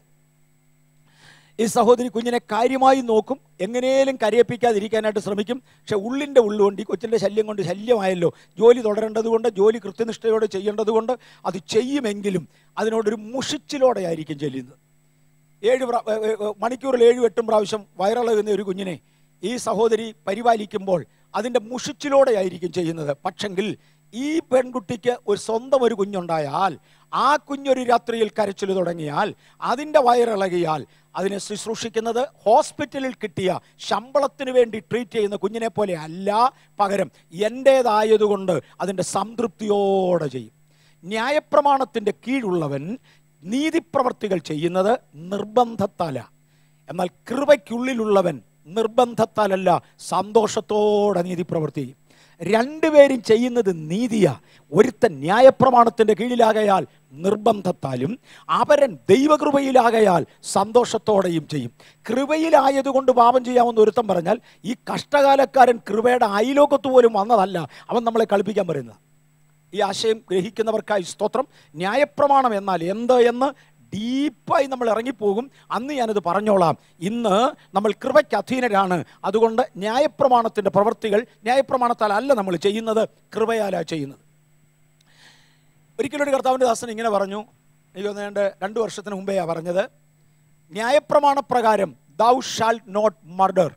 ഈ സഹോദരി കുഞ്ഞിനെ കാര്യമായി നോക്കും എങ്ങനെയും കരയിപ്പിക്കാതിരിക്കാനായിട്ട് ശ്രമിക്കും പക്ഷെ ഉള്ളിൻ്റെ ഉള്ളുകൊണ്ട് ഈ കൊച്ചിൻ്റെ ശല്യം കൊണ്ട് ശല്യമായല്ലോ ജോലി തുടരേണ്ടതുകൊണ്ട് ജോലി കൃത്യനിഷ്ഠയോടെ ചെയ്യേണ്ടതുകൊണ്ട് അത് ചെയ്യുമെങ്കിലും അതിനോടൊരു മുഷിച്ചിലോടെ ആയിരിക്കും ചെല്ലുന്നത് ഏഴ് പ്രാ- ഏ, ഏ, മണിക്കൂറിൽ ഏഴും എട്ടും പ്രാവശ്യം വയറിളകുന്ന ഒരു കുഞ്ഞിനെ ഈ സഹോദരി പരിപാലിക്കുമ്പോൾ അതിൻ്റെ മുഷിച്ചിലോടെ ആയിരിക്കും ചെയ്യുന്നത് പക്ഷെങ്കിൽ ഈ പെൺകുട്ടിക്ക് ഒരു സ്വന്തം ഒരു കുഞ്ഞുണ്ടായാൽ ആ കുഞ്ഞൊരു രാത്രിയിൽ കരച്ചിൽ തുടങ്ങിയാൽ അതിൻ്റെ വയറിളകിയാൽ അതിനെ ശുശ്രൂഷിക്കുന്നത് ഹോസ്പിറ്റലിൽ കിട്ടിയ ശമ്പളത്തിന് വേണ്ടി ട്രീറ്റ് ചെയ്യുന്ന കുഞ്ഞിനെ പോലെ അല്ല പകരം എൻ്റേതായതുകൊണ്ട് അതിൻ്റെ സംതൃപ്തിയോടെ ചെയ്യും ന്യായപ്രമാണത്തിൻ്റെ കീഴുള്ളവൻ നീതിപ്രവർത്തികൾ ചെയ്യുന്നത് നിർബന്ധത്താല എന്നാൽ കൃപയ്ക്കുള്ളിലുള്ളവൻ നിർബന്ധത്താലല്ല സന്തോഷത്തോടെ നീതി പ്രവർത്തി ചെയ്യും രണ്ടുപേരും ചെയ്യുന്നത് നീതിയാ ഒരുത്തൻ ന്യായപ്രമാണത്തിൻ്റെ കീഴിലാകയാൽ നിർബന്ധത്താലും അപരൻ ദൈവകൃപയിലാകയാൽ സന്തോഷത്തോടെയും ചെയ്യും കൃപയിലായതുകൊണ്ട് പാപം ചെയ്യാമെന്ന് ഒരുത്തൻ പറഞ്ഞാൽ ഈ കഷ്ടകാലക്കാരൻ കൃപയുടെ അയലോകത്ത് പോലും വന്നതല്ല അവൻ നമ്മളെ കളിപ്പിക്കാൻ പറയുന്നത് ഈ ആശയം ഗ്രഹിക്കുന്നവർക്കായി സ്തോത്രം ന്യായപ്രമാണം എന്നാൽ എന്ത് എന്ന് ഡീപ്പായി നമ്മൾ ഇറങ്ങിപ്പോകും അന്ന് ഞാനത് പറഞ്ഞോളാം ഇന്ന് നമ്മൾ കൃപയ്ക്ക് അധീനരാണ് അതുകൊണ്ട് ന്യായപ്രമാണത്തിൻ്റെ പ്രവൃത്തികൾ ന്യായപ്രമാണത്താൽ അല്ല നമ്മൾ ചെയ്യുന്നത് കൃപയാലാ ചെയ്യുന്നത് ഒരിക്കലും ഒരു കർത്താവിൻ്റെ ദാസൻ ഇങ്ങനെ പറഞ്ഞു എനിക്ക് തോന്നുന്നുണ്ട് രണ്ട് വർഷത്തിന് മുമ്പെയാണ് പറഞ്ഞത് ന്യായപ്രമാണപ്രകാരം ദൗ ഷാൽ നോട്ട് മർഡർ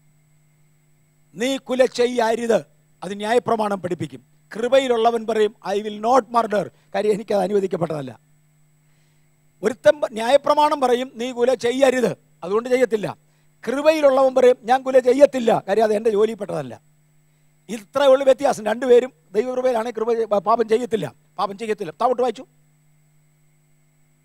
നീ കുല ചെയ്യരുത് അത് ന്യായപ്രമാണം പഠിപ്പിക്കും കൃപയിലുള്ളവൻ പറയും ഐ വിൽ നോട്ട് മർഡർ കാര്യം എനിക്കത് അനുവദിക്കപ്പെട്ടതല്ല ഒരുത്തൻ പ- ന്യായപ്രമാണം പറയും നീ കുല ചെയ്യരുത് അതുകൊണ്ട് ചെയ്യത്തില്ല കൃപയിലുള്ളവൻ പറയും ഞാൻ കുല ചെയ്യത്തില്ല കാര്യം അത് എൻ്റെ ജോലിപ്പെട്ടതല്ല ഇത്രയേ ഉള്ളൂ വ്യത്യാസം രണ്ടുപേരും ദൈവകൃപയിലാണെങ്കിൽ കൃപ ചെയ്യ- പാപം ചെയ്യത്തില്ല പാപം ചെയ്യത്തില്ല താവോട്ട് വായിച്ചു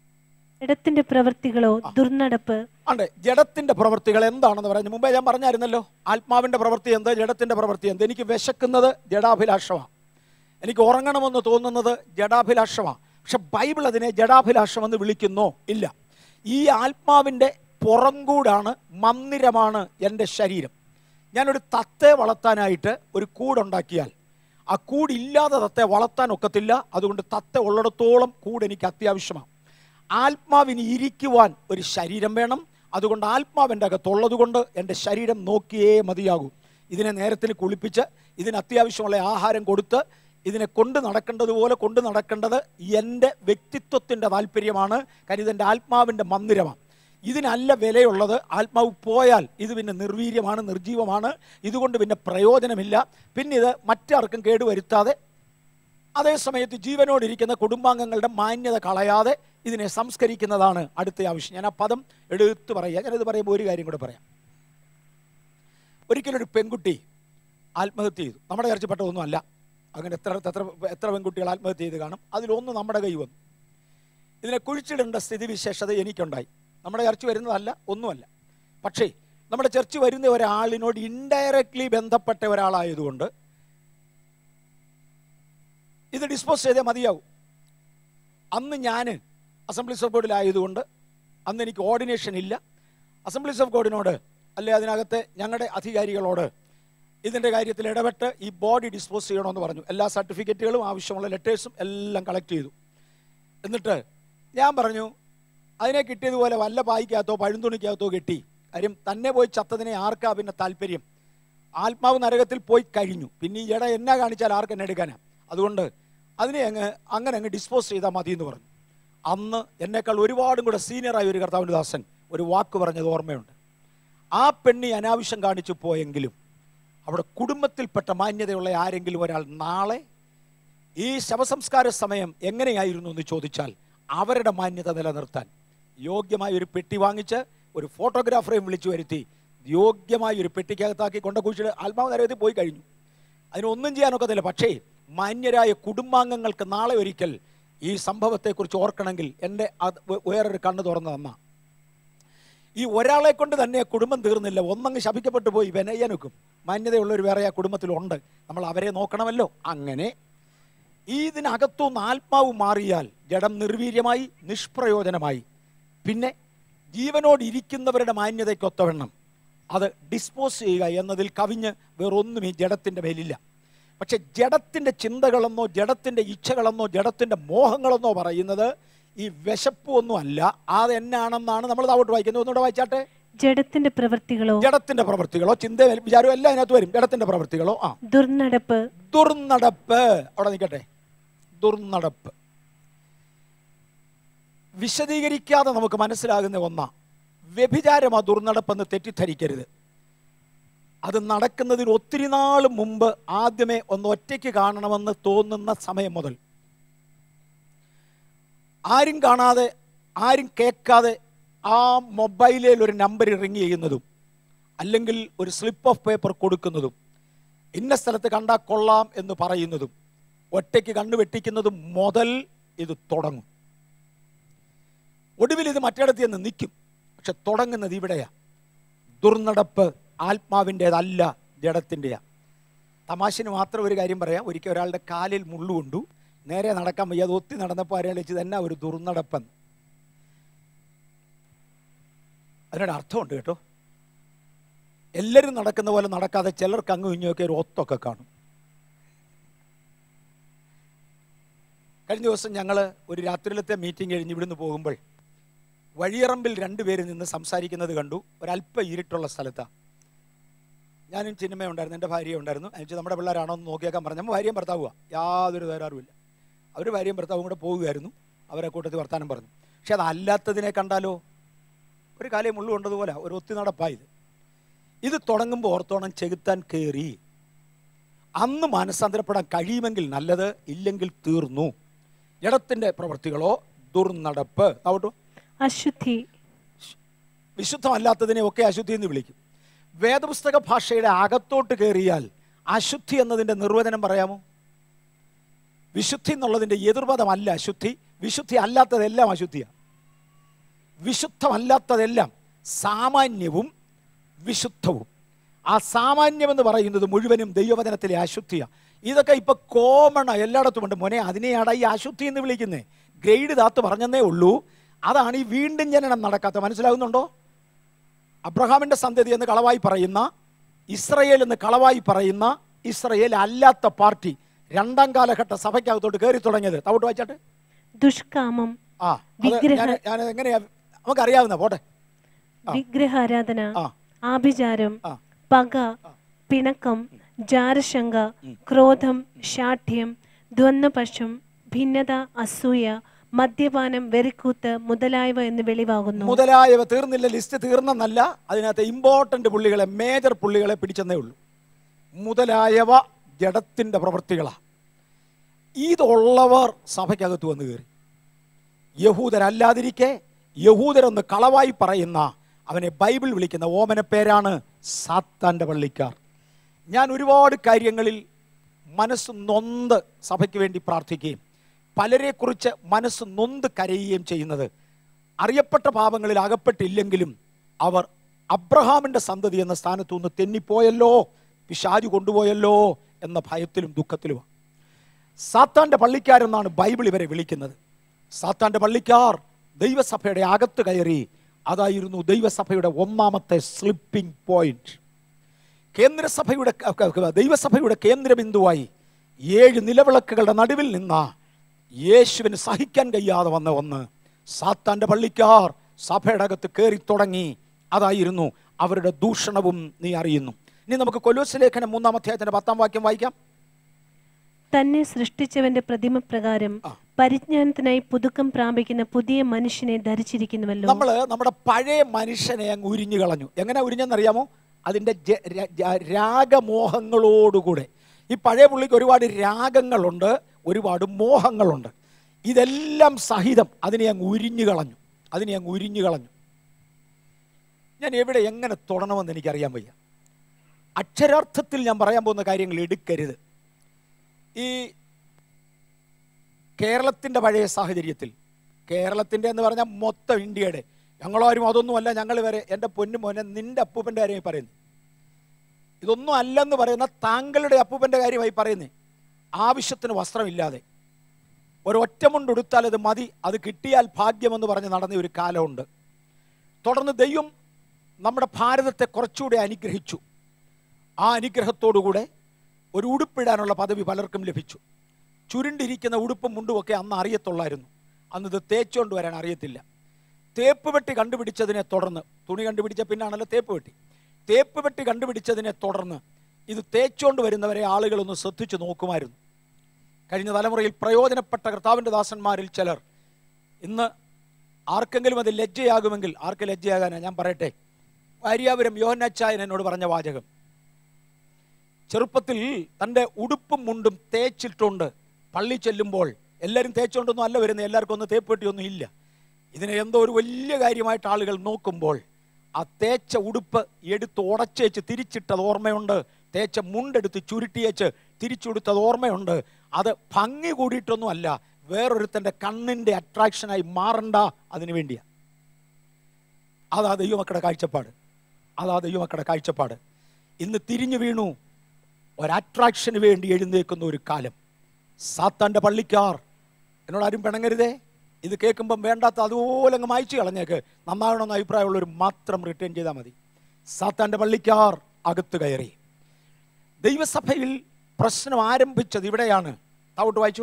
ഇടത്തിന്റെ പ്രവൃത്തികളോ ദുർനടപ്പ് ഉണ്ട് ജഡത്തിന്റെ പ്രവൃത്തികൾ എന്താണെന്ന് പറഞ്ഞു മുമ്പേ ഞാൻ പറഞ്ഞായിരുന്നല്ലോ ആത്മാവിന്റെ പ്രവൃത്തി എന്ത് ജഡത്തിന്റെ പ്രവൃത്തി എന്ത് എനിക്ക് വിശക്കുന്നത് ജഡാഭിലാഷമാണ് എനിക്ക് ഉറങ്ങണമെന്ന് തോന്നുന്നത് ജഡാഭിലാഷമാണ് പക്ഷെ ബൈബിൾ അതിനെ ജഡാഭിലാഷമെന്ന് വിളിക്കുന്നോ ഇല്ല ഈ ആത്മാവിൻ്റെ പുറംകൂടാണ് മന്ദിരമാണ് എൻ്റെ ശരീരം ഞാനൊരു തത്തെ വളർത്താനായിട്ട് ഒരു കൂടുണ്ടാക്കിയാൽ ആ കൂടില്ലാതെ തത്തെ വളർത്താൻ ഒക്കത്തില്ല അതുകൊണ്ട് തത്ത ഉള്ളിടത്തോളം കൂട് എനിക്ക് അത്യാവശ്യമാണ് ആത്മാവിന് ഇരിക്കുവാൻ ഒരു ശരീരം വേണം അതുകൊണ്ട് ആത്മാവിൻ്റെ അകത്തുള്ളത് കൊണ്ട് എൻ്റെ ശരീരം നോക്കിയേ മതിയാകൂ ഇതിനെ നേരത്തിന് കുളിപ്പിച്ച് ഇതിന് അത്യാവശ്യമുള്ള ആഹാരം കൊടുത്ത് ഇതിനെ കൊണ്ട് നടക്കേണ്ടതുപോലെ കൊണ്ട് നടക്കേണ്ടത് എൻ്റെ വ്യക്തിത്വത്തിൻ്റെ താല്പര്യമാണ് കാര്യം ഇതെൻ്റെ ആത്മാവിൻ്റെ മന്ദിരമാണ് ഇതിനല്ല വിലയുള്ളത് ആത്മാവ് പോയാൽ ഇത് പിന്നെ നിർവീര്യമാണ് നിർജീവമാണ് ഇതുകൊണ്ട് പിന്നെ പ്രയോജനമില്ല പിന്നെ ഇത് മറ്റാർക്കും കേടുവരുത്താതെ അതേ സമയത്ത് ജീവനോടിരിക്കുന്ന കുടുംബാംഗങ്ങളുടെ മാന്യത കളയാതെ ഇതിനെ സംസ്കരിക്കുന്നതാണ് അടുത്ത ആവശ്യം ഞാൻ ആ പദം എടുത്ത് പറയുക ഞാനിത് പറയുമ്പോൾ ഒരു കാര്യം കൂടെ പറയാം ഒരിക്കലൊരു പെൺകുട്ടി ആത്മഹത്യ ചെയ്തു നമ്മുടെ ചർച്ചപ്പെട്ടതൊന്നും അല്ല അങ്ങനെ എത്ര എത്ര എത്ര പെൺകുട്ടികൾ ആത്മഹത്യ ചെയ്ത് കാണും അതിലൊന്ന് നമ്മുടെ കൈ വന്നു ഇതിനെ കുഴിച്ചിടേണ്ട സ്ഥിതിവിശേഷത എനിക്കുണ്ടായി നമ്മുടെ ചർച്ച വരുന്നതല്ല ഒന്നുമല്ല പക്ഷേ നമ്മുടെ ചർച്ച വരുന്ന ഒരാളിനോട് ഇൻഡയറക്ട്ലി ബന്ധപ്പെട്ട ഒരാളായതുകൊണ്ട് ഇത് ഡിസ്പോസ് ചെയ്തേ മതിയാവും അന്ന് ഞാൻ അസംബ്ലീസ് ഓഫ് ഗോഡിലായതുകൊണ്ട് അന്ന് എനിക്ക് ഓർഡിനേഷൻ ഇല്ല അസംബ്ലീസ് ഓഫ് ഗോഡിനോട് അല്ലെ അതിനകത്തെ ഞങ്ങളുടെ അധികാരികളോട് ഇതിൻ്റെ കാര്യത്തിൽ ഇടപെട്ട് ഈ ബോഡി ഡിസ്പോസ് ചെയ്യണമെന്ന് പറഞ്ഞു എല്ലാ സർട്ടിഫിക്കറ്റുകളും ആവശ്യമുള്ള ലെറ്റേഴ്സും എല്ലാം കളക്ട് ചെയ്തു എന്നിട്ട് ഞാൻ പറഞ്ഞു അതിനെ കിട്ടിയതുപോലെ വല്ല പായ്ക്കകത്തോ പഴുന്തുണിക്കകത്തോ കിട്ടി കാര്യം തന്നെ പോയി ചത്തതിനെ ആർക്കാ പിന്നെ താല്പര്യം ആത്മാവ് നരകത്തിൽ പോയി കഴിഞ്ഞു പിന്നെ ഈ ഇട എന്നാ കാണിച്ചാൽ ആർക്ക് എന്നെ എടുക്കാനാ അതുകൊണ്ട് അതിനെ അങ്ങ് അങ്ങനെ അങ്ങ് ഡിസ്പോസ് ചെയ്താൽ മതി എന്ന് പറഞ്ഞു അന്ന് എന്നെക്കാൾ ഒരുപാടും കൂടെ സീനിയറായ ഒരു കർത്താവിൻ്റെ ദാസൻ ഒരു വാക്ക് പറഞ്ഞത് ഓർമ്മയുണ്ട് ആ പെണ്ണി അനാവശ്യം കാണിച്ചു പോയെങ്കിലും അവിടെ കുടുംബത്തിൽപ്പെട്ട മാന്യതയുള്ള ആരെങ്കിലും ഒരാൾ നാളെ ഈ ശവസംസ്കാര സമയം എങ്ങനെയായിരുന്നു എന്ന് ചോദിച്ചാൽ അവരുടെ മാന്യത നിലനിർത്താൻ യോഗ്യമായ ഒരു പെട്ടി വാങ്ങിച്ച് ഒരു ഫോട്ടോഗ്രാഫറെയും വിളിച്ചു വരുത്തി യോഗ്യമായ ഒരു പെട്ടിക്കകത്താക്കി കൊണ്ട കുഴിച്ചിട്ട് ആത്മാവ് നരകത്തിൽ പോയി കഴിഞ്ഞു അതിനൊന്നും ചെയ്യാനൊക്കത്തില്ല പക്ഷേ മാന്യരായ കുടുംബാംഗങ്ങൾക്ക് നാളെ ഒരിക്കൽ ഈ സംഭവത്തെക്കുറിച്ച് ഓർക്കണമെങ്കിൽ എൻ്റെ അത് വേ- വേറൊരു കണ്ണ് തുറന്നു തന്ന ഈ ഒരാളെ കൊണ്ട് തന്നെ കുടുംബം തീർന്നില്ല ഒന്നങ്ങ് ശപിക്കപ്പെട്ടു പോയി വിനയനൊക്കും മാന്യതയുള്ളൊരു വേറെ ആ കുടുംബത്തിലുണ്ട് നമ്മൾ അവരെ നോക്കണമല്ലോ അങ്ങനെ ഈ ഇതിനകത്തുനിന്ന് ആത്മാവ് മാറിയാൽ ജഡം നിർവീര്യമായി നിഷ്പ്രയോജനമായി പിന്നെ ജീവനോട് ഇരിക്കുന്നവരുടെ മാന്യതയ്ക്കൊത്തവണ്ണം അത് ഡിസ്പോസ് ചെയ്യുക എന്നതിൽ കവിഞ്ഞ് വേറൊന്നും ഈ ജഡത്തിൻ്റെ മേലില്ല പക്ഷെ ജഡത്തിൻ്റെ ചിന്തകളെന്നോ ജഡത്തിൻ്റെ ഇച്ഛകളെന്നോ ജഡത്തിൻ്റെ മോഹങ്ങളെന്നോ പറയുന്നത് ഈ വിശപ്പ് ഒന്നും അല്ല അത് എന്നാണെന്നാണ് നമ്മൾ താവോട്ട് വായിക്കുന്നത് ഒന്നുകൂടെ വായിച്ചാട്ടെ ജഡത്തിന്റെ പ്രവൃത്തികളോ ജഡത്തിന്റെ പ്രവൃത്തികളോ ചിന്ത വിചാരവും എല്ലാം അതിനകത്ത് വരും ജഡത്തിന്റെ പ്രവൃത്തികളോ ആ ദുർനടപ്പ് ദുർനടപ്പ് അവിടെ നിൽക്കട്ടെ ദുർനടപ്പ് വിശദീകരിക്കാതെ നമുക്ക് മനസ്സിലാകുന്ന ഒന്നാ വ്യഭിചാരമാ ദുർനടപ്പെന്ന് തെറ്റിദ്ധരിക്കരുത് അത് നടക്കുന്നതിന് ഒത്തിരി നാൾ മുമ്പ് ആദ്യമേ ഒന്ന് ഒറ്റയ്ക്ക് കാണണമെന്ന് തോന്നുന്ന സമയം മുതൽ ആരും കാണാതെ ആരും കേൾക്കാതെ ആ മൊബൈലിൽ ഒരു നമ്പർ റിങ് ചെയ്യുന്നതും അല്ലെങ്കിൽ ഒരു സ്ലിപ്പ് ഓഫ് പേപ്പർ കൊടുക്കുന്നതും ഇന്ന സ്ഥലത്ത് കണ്ടാൽ കൊള്ളാം എന്ന് പറയുന്നതും ഒറ്റയ്ക്ക് കണ്ണു വെട്ടിക്കുന്നതും മുതൽ ഇത് തുടങ്ങും ഒടുവിൽ ഇത് മറ്റിടത്ത് ചെന്ന് നിൽക്കും പക്ഷെ തുടങ്ങുന്നത് ഇവിടെയാ ദുർനടപ്പ് ആത്മാവിൻ്റെതല്ല ജഡത്തിൻ്റെയാ തമാശന് മാത്രം ഒരു കാര്യം പറയാം ഒരിക്കൽ ഒരാളുടെ കാലിൽ മുള്ളുകൊണ്ടു നേരെ നടക്കാൻ വയ്യ അത് ഒത്തി നടന്നപ്പോൾ ആരെയും വെച്ച് തന്നെ ഒരു ദുർനടപ്പെന്ന് അതിനൊരു അർത്ഥമുണ്ട് കേട്ടോ എല്ലാവരും നടക്കുന്ന പോലെ നടക്കാതെ ചിലർക്ക് അങ്ങ് ഇഞ്ഞൊക്കെ ഒരു ഒത്തൊക്കെ കാണും കഴിഞ്ഞ ദിവസം ഞങ്ങൾ ഒരു രാത്രിയിലത്തെ മീറ്റിംഗ് കഴിഞ്ഞ് ഇവിടുന്ന് പോകുമ്പോൾ വഴിയറമ്പിൽ രണ്ടുപേര് നിന്ന് സംസാരിക്കുന്നത് കണ്ടു ഒരല്പ ഇരുട്ടുള്ള സ്ഥലത്താണ് ഞാനും ചിന്നമ്മ ഉണ്ടായിരുന്നു എൻ്റെ ഭാര്യ ഉണ്ടായിരുന്നു എനിക്ക് നമ്മുടെ പിള്ളേരാണോ എന്ന് നോക്കിയേക്കാൻ പറഞ്ഞു നമ്മൾ ഭാര്യയും ഭർത്താവുക യാതൊരു തകരാറുമില്ല അവർ ഭാര്യയും ഭർത്താവും കൂടെ പോവുകയായിരുന്നു അവരെ കൂട്ടത്തിൽ വർത്താനം പറഞ്ഞു പക്ഷെ അതല്ലാത്തതിനെ കണ്ടാലോ ഒരു കാലം മുള്ളു കൊണ്ടതുപോലെ ഒരു ഒത്തി നടപ്പായത് ഇത് തുടങ്ങുമ്പോൾ ഓർത്തോണം ചെകുത്താൻ കയറി അന്ന് മാനസാന്തരപ്പെടാൻ കഴിയുമെങ്കിൽ നല്ലത് ഇല്ലെങ്കിൽ തീർന്നു ജഡത്തിൻ്റെ പ്രവൃത്തികളോ ദുർനടപ്പ് ആവട്ടു അശുദ്ധി വിശുദ്ധമല്ലാത്തതിനെ ഒക്കെ അശുദ്ധി എന്ന് വിളിക്കും വേദപുസ്തക ഭാഷയുടെ അകത്തോട്ട് കയറിയാൽ അശുദ്ധി എന്നതിൻ്റെ നിർവചനം പറയാമോ വിശുദ്ധി എന്നുള്ളതിൻ്റെ എതിർപദമല്ല അശുദ്ധി വിശുദ്ധി അല്ലാത്തതെല്ലാം അശുദ്ധിയാണ് വിശുദ്ധമല്ലാത്തതെല്ലാം സാമാന്യവും വിശുദ്ധവും ആ സാമാന്യമെന്ന് പറയുന്നത് മുഴുവനും ദൈവവചനത്തിലെ അശുദ്ധിയാണ് ഇതൊക്കെ ഇപ്പൊ കോമണ എല്ലായിടത്തും ഉണ്ട് മോനെ അതിനെയാടാ ഈ അശുദ്ധി എന്ന് വിളിക്കുന്നത് ഗ്രേഡ് താത്ത് പറഞ്ഞതേ ഉള്ളൂ അതാണ് ഈ വീണ്ടും ജനനം നടക്കാത്ത മനസ്സിലാകുന്നുണ്ടോ അബ്രഹാമിന്റെ സന്തതി എന്ന് കളവായി പറയുന്ന ഇസ്രയേൽ എന്ന് കളവായി പറയുന്ന ഇസ്രയേൽ അല്ലാത്ത പാർട്ടി രണ്ടാം കാലഘട്ട സഭയ്ക്കകത്തോട്ട് കയറി തുടങ്ങിയത് തവിട്ട് വായിച്ചാട്ട് ദുഷ്കാമം ആ അത് വിഗ്രഹ- ഞാൻ ഞാൻ എങ്ങനെയാ നമുക്കറിയാവുന്ന പോട്ടെ വിഗ്രഹാരാധന ആ. ആഭിചാരം ആ. പക പിണക്കം ജാരശങ്ക ക്രോധം ശാഠ്യം ദ്വന്ദ്പക്ഷം ഭിന്നത അസൂയ മദ്യപാനം വെറിക്കൂത്ത് മുതലായവ എന്ന് വെളിവാകുന്നു മുതലായവ തീർന്നില്ല ലിസ്റ്റ് തീർന്നെന്നല്ല അതിനകത്ത് ഇമ്പോർട്ടന്റ് പുള്ളികളെ മേജർ പുള്ളികളെ പിടിച്ചെന്നേ ഉള്ളൂ മുതലായവ ജഡത്തിന്റെ പ്രവൃത്തികളാണ് ഇതുള്ളവർ സഭയ്ക്കകത്ത് വന്ന് കയറി യഹൂദരല്ലാതിരിക്കെ യഹൂദരെന്ന് കളവായി പറയുന്ന അവനെ ബൈബിൾ വിളിക്കുന്ന ഓമന പേരാണ് സാത്താന്റെ പള്ളിക്കാർ ഞാൻ ഒരുപാട് കാര്യങ്ങളിൽ മനസ്സ് നൊന്ത് സഭയ്ക്ക് വേണ്ടി പ്രാർത്ഥിക്കുകയും പലരെക്കുറിച്ച് മനസ്സ് നൊന്ത് കരയുകയും ചെയ്യുന്നത് അറിയപ്പെട്ട പാപങ്ങളിൽ അകപ്പെട്ടില്ലെങ്കിലും അവർ അബ്രഹാമിന്റെ സന്തതി എന്ന സ്ഥാനത്തു നിന്ന് തെന്നിപ്പോയല്ലോ പിശാജ് കൊണ്ടുപോയല്ലോ എന്ന ഭയത്തിലും ദുഃഖത്തിലുമാണ് സാത്താന്റെ പള്ളിക്കാരെന്നാണ് ബൈബിൾ ഇവരെ വിളിക്കുന്നത് സാത്താന്റെ പള്ളിക്കാർ ദൈവസഭയുടെ അകത്ത് കയറി അതായിരുന്നു ദൈവസഭയുടെ ഒന്നാമത്തെ സ്ലിപ്പിംഗ് പോയിന്റ് കേന്ദ്രസഭയുടെ ക- ക- ക- ദൈവസഭയുടെ കേന്ദ്രബിന്ദുവായി ഏഴ് നിലവിളക്കുകളുടെ നടുവിൽ നിന്ന യേശുവിന് സഹിക്കാൻ കഴിയാതെ വന്ന ഒന്ന് സാത്താന്റെ പള്ളിക്കാർ സഭയുടെ അകത്ത് കയറി തുടങ്ങി അതായിരുന്നു അവരുടെ ദൂഷണവും നീ അറിയുന്നു ഇനി നമുക്ക് കൊലോസ് ലേഖനം മൂന്നാം അധ്യായത്തിന്റെ പത്താം വാക്യം വായിക്കാം തന്നെ സൃഷ്ടിച്ചവന്റെ പ്രതിമ പ്രകാരം ആ. പരിജ്ഞാനത്തിനായി പുതുക്കം പ്രാപിക്കുന്ന പുതിയ മനുഷ്യനെ ധരിച്ചിരിക്കുന്നുവല്ലോ നമ്മൾ നമ്മുടെ പഴയ മനുഷ്യനെ അങ്ങ് ഉരിഞ്ഞു കളഞ്ഞു എങ്ങനെ ഉരിഞ്ഞെന്നറിയാമോ അതിൻ്റെ ജ- ര- ജ- രാഗമോഹങ്ങളോടുകൂടെ ഈ പഴയ പുള്ളിക്ക് ഒരുപാട് രാഗങ്ങളുണ്ട് ഒരുപാട് മോഹങ്ങളുണ്ട് ഇതെല്ലാം സഹിതം അതിനെ അങ്ങ് ഉരിഞ്ഞു കളഞ്ഞു അതിനെ അങ്ങ് ഉരിഞ്ഞു കളഞ്ഞു ഞാൻ എവിടെ എങ്ങനെ തുടണമെന്ന് എനിക്കറിയാൻ വയ്യ അക്ഷരാർത്ഥത്തിൽ ഞാൻ പറയാൻ പോകുന്ന കാര്യങ്ങൾ എടുക്കരുത് ഈ കേരളത്തിൻ്റെ പഴയ സാഹചര്യത്തിൽ കേരളത്തിൻ്റെ എന്ന് പറഞ്ഞാൽ മൊത്തം ഇന്ത്യയുടെ ഞങ്ങളാരും അതൊന്നുമല്ല ഞങ്ങൾ വരെ എൻ്റെ പൊന്നു മോനെ നിന്റെ അപ്പൂപ്പൻ്റെ കാര്യമായി പറയുന്നു ഇതൊന്നും അല്ലെന്ന് പറയുന്ന താങ്കളുടെ അപ്പൂപ്പൻ്റെ കാര്യമായി പറയുന്നേ ആവശ്യത്തിന് വസ്ത്രമില്ലാതെ ഒരൊറ്റമുണ്ട് ഉടുത്താൽ അത് മതി അത് കിട്ടിയാൽ ഭാഗ്യമെന്ന് പറഞ്ഞ് നടന്ന ഒരു കാലമുണ്ട് തുടർന്ന് ദൈവം നമ്മുടെ ഭാരതത്തെ കുറച്ചുകൂടെ അനുഗ്രഹിച്ചു ആ അനുഗ്രഹത്തോടുകൂടെ ഒരു ഉടുപ്പിടാനുള്ള പദവി പലർക്കും ലഭിച്ചു ചുരുണ്ടിരിക്കുന്ന ഉടുപ്പും മുണ്ടുമൊക്കെ അന്ന് അറിയത്തുള്ളായിരുന്നു അന്ന് ഇത് തേച്ചുകൊണ്ട് വരാൻ അറിയത്തില്ല തേപ്പ് വെട്ടി കണ്ടുപിടിച്ചതിനെ തുടർന്ന് തുണി കണ്ടുപിടിച്ച പിന്നാണല്ലോ തേപ്പ് വെട്ടി തേപ്പ് വെട്ടി കണ്ടുപിടിച്ചതിനെ തുടർന്ന് ഇത് തേച്ചുകൊണ്ട് വരുന്നവരെ ആളുകളൊന്ന് ശ്രദ്ധിച്ചു നോക്കുമായിരുന്നു കഴിഞ്ഞ തലമുറയിൽ പ്രയോജനപ്പെട്ട കർത്താവിൻ്റെ ദാസന്മാരിൽ ചിലർ ഇന്ന് ആർക്കെങ്കിലും അത് ലജ്ജയാകുമെങ്കിൽ ആർക്ക് ലജ്ജയാകാനാ ഞാൻ പറയട്ടെ വാര്യാപുരം യോഹന്നാച്ചായൻ എന്നോട് പറഞ്ഞ വാചകം ചെറുപ്പത്തിൽ തൻ്റെ ഉടുപ്പും മുണ്ടും തേച്ചിട്ടുണ്ട് പള്ളി ചെല്ലുമ്പോൾ എല്ലാവരും തേച്ചുകൊണ്ടൊന്നും അല്ല വരുന്നത് എല്ലാവർക്കും ഒന്നും തേപ്പ് പെട്ടിയൊന്നും ഇല്ല ഇതിനെ എന്തോ ഒരു വലിയ കാര്യമായിട്ട് ആളുകൾ നോക്കുമ്പോൾ ആ തേച്ച ഉടുപ്പ് എടുത്ത് ഉടച്ചേച്ച് തിരിച്ചിട്ടത് ഓർമ്മയുണ്ട് തേച്ച മുണ്ടെടുത്ത് ചുരുട്ടിയേച്ച് തിരിച്ചുടുത്തത് ഓർമ്മയുണ്ട് അത് ഭംഗി കൂടിയിട്ടൊന്നും അല്ല വേറൊരുത്തൻ്റെ കണ്ണിൻ്റെ അട്രാക്ഷനായി മാറണ്ട അതിനു വേണ്ടിയാ അതാ ദൈവമക്കളുടെ കാഴ്ചപ്പാട് അതാ ദൈവമക്കളുടെ കാഴ്ചപ്പാട് ഇന്ന് തിരിഞ്ഞു വീണു ഒരു അട്രാക്ഷന് വേണ്ടി എഴുന്നേക്കുന്ന ഒരു കാലം സാത്താൻ്റെ പള്ളിക്കാർ എന്നോട് ആരും പിണങ്ങരുതേ ഇത് കേൾക്കുമ്പം വേണ്ടാത്ത അതുപോലെ അങ്ങ് മായ്ച്ചു കളഞ്ഞേക്ക് നന്നാകണമെന്ന് അഭിപ്രായമുള്ളവർ മാത്രം റിട്ടേൺ ചെയ്താൽ മതി സാത്താൻ്റെ പള്ളിക്കാർ അകത്ത് കയറി ദൈവസഭയിൽ പ്രശ്നം ആരംഭിച്ചത് ഇവിടെയാണ് താവോട്ട് വായിച്ചു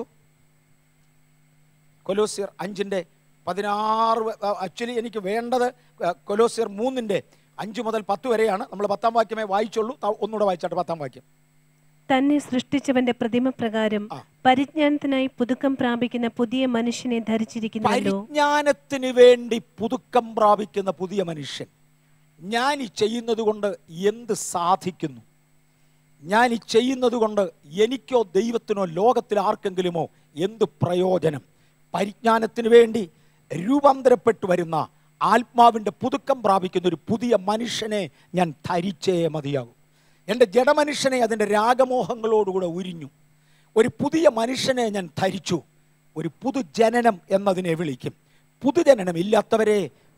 കൊലോസിയർ അഞ്ചിൻ്റെ പതിനാറ് ആക്ച്വലി എനിക്ക് വേണ്ടത് കൊലോസിയർ മൂന്നിൻ്റെ അഞ്ച് മുതൽ പത്ത് വരെയാണ് നമ്മൾ പത്താം വാക്യമേ വായിച്ചുള്ളൂ ത- ഒന്നുകൂടെ വായിച്ചാട്ട് പത്താം വാക്യം തന്നെ സൃഷ്ടിച്ചവന്റെ പ്രതിമ പ്രകാരം ആ. പരിജ്ഞാനത്തിനായി പുതുക്കം പ്രാപിക്കുന്ന പുതിയ മനുഷ്യനെ ധരിച്ചിരിക്കുന്നുവല്ലോ പരിജ്ഞാനത്തിന് വേണ്ടി പുതുക്കം പ്രാപിക്കുന്ന പുതിയ മനുഷ്യൻ ഞാൻ ഈ ചെയ്യുന്നത് കൊണ്ട് എന്ത് സാധിക്കുന്നു ഞാൻ ഈ ചെയ്യുന്നത് കൊണ്ട് എനിക്കോ ദൈവത്തിനോ ലോകത്തിൽ ആർക്കെങ്കിലുമോ എന്ത് പ്രയോജനം പരിജ്ഞാനത്തിന് വേണ്ടി രൂപാന്തരപ്പെട്ടു വരുന്ന ആത്മാവിൻ്റെ പുതുക്കം പ്രാപിക്കുന്ന ഒരു പുതിയ മനുഷ്യനെ ഞാൻ ധരിച്ചേ മതിയാകും എൻ്റെ ജഡമനുഷ്യനെ അതിൻ്റെ രാഗമോഹങ്ങളോടുകൂടെ ഉരിഞ്ഞു ഒരു പുതിയ മനുഷ്യനെ ഞാൻ ധരിച്ചു ഒരു പുതുജനനം എന്നതിനെ വിളിക്കും പുതുജനനം ഇല്ലാത്തവരെ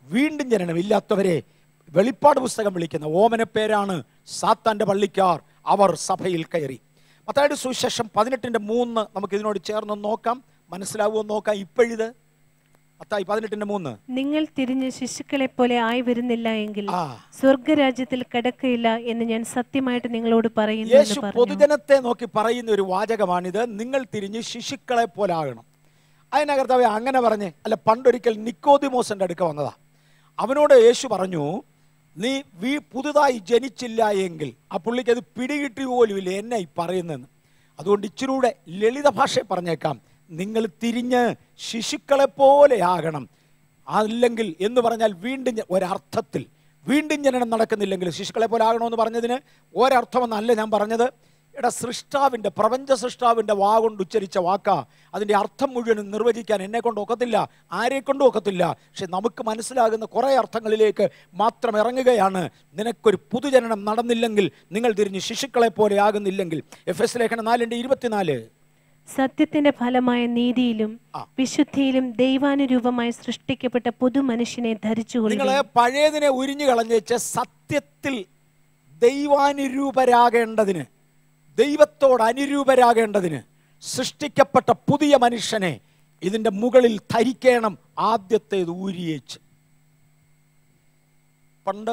വീണ്ടും ജനനം ഇല്ലാത്തവരെ വെളിപ്പാട് പുസ്തകം വിളിക്കുന്ന ഓമന പേരാണ് സാത്താന്റെ പള്ളിക്കാർ അവർ സഭയിൽ കയറി മത്തായുടെ സുവിശേഷം പതിനെട്ടിന്റെ മൂന്ന് നമുക്ക് ഇതിനോട് ചേർന്ന് നോക്കാം മനസ്സിലാവുമോ നോക്കാം ഇപ്പോഴിത് മത്തായി പതിനെട്ടിന്റെ മൂന്ന് നിങ്ങൾ തിരിഞ്ഞ് ശിശുക്കളെ പോലെ ആയി വരുന്നില്ല എങ്കിൽ ആ സ്വർഗരാജ്യത്തിൽ കിടക്കയില്ല എന്ന് ഞാൻ സത്യമായിട്ട് നിങ്ങളോട് പറയുന്നു യേശു എന്ന് പറഞ്ഞു പൊതുജനത്തെ നോക്കി പറയുന്ന ഒരു വാചകമാണിത് നിങ്ങൾ തിരിഞ്ഞ് ശിശുക്കളെ പോലാകണം അതിനകർത്താവ് അങ്ങനെ പറഞ്ഞ് അല്ല പണ്ടൊരിക്കൽ നിക്കോദിമോസിന്റെ അടുക്ക വന്നതാ അവനോട് യേശു പറഞ്ഞു നീ വീ പുതുതായി ജനിച്ചില്ല എങ്കിൽ ആ പുള്ളിക്ക് അത് പിടികിട്ടി പോലുമില്ല എന്നെ ഈ പറയുന്നതെന്ന് അതുകൊണ്ട് ഇച്ചിരൂടെ ലളിത ഭാഷ പറഞ്ഞേക്കാം നിങ്ങൾ തിരിഞ്ഞ് ശിശുക്കളെ പോലെ ആകണം അല്ലെങ്കിൽ എന്ന് പറഞ്ഞാൽ വീണ്ടും ജ- ഒരർത്ഥത്തിൽ വീണ്ടും ജനനം നടക്കുന്നില്ലെങ്കിൽ ശിശുക്കളെ പോലെ ആകണമെന്ന് പറഞ്ഞതിന് ഒരർത്ഥമെന്നല്ല ഞാൻ പറഞ്ഞത് എടാ സൃഷ്ടാവിൻ്റെ പ്രപഞ്ച സൃഷ്ടാവിൻ്റെ വാ കൊണ്ട് ഉച്ചരിച്ച വാക്കാ അതിൻ്റെ അർത്ഥം മുഴുവനും നിർവചിക്കാൻ എന്നെ കൊണ്ട് ഒക്കത്തില്ല ആരെ കൊണ്ടും ഒക്കത്തില്ല പക്ഷെ നമുക്ക് മനസ്സിലാകുന്ന കുറേ അർത്ഥങ്ങളിലേക്ക് മാത്രം ഇറങ്ങുകയാണ് നിനക്കൊരു പുതുജനനം നടന്നില്ലെങ്കിൽ നിങ്ങൾ തിരിഞ്ഞ് ശിശുക്കളെ പോലെ ആകുന്നില്ലെങ്കിൽ എഫ് എസ് ലേഖനം നാലിൻ്റെ ഇരുപത്തിനാല് സത്യത്തിന്റെ ഫലമായ നീതിയിലും ആ. വിശുദ്ധിയിലും ദൈവാനുരൂപമായി സൃഷ്ടിക്കപ്പെട്ട പുതു മനുഷ്യനെ ധരിച്ചുകൊള്ളുക നിങ്ങൾ പഴയതിനെ ഉരിഞ്ഞു കളഞ്ഞേച്ച് സത്യത്തിൽ ദൈവാനുരൂപരാകേണ്ടതിന് ദൈവത്തോട് അനുരൂപരാകേണ്ടതിന് സൃഷ്ടിക്കപ്പെട്ട പുതിയ മനുഷ്യനെ ഇതിൻ്റെ മുകളിൽ ധരിക്കണം ആദ്യത്തേത് ഊരിയേച്ച് പണ്ട്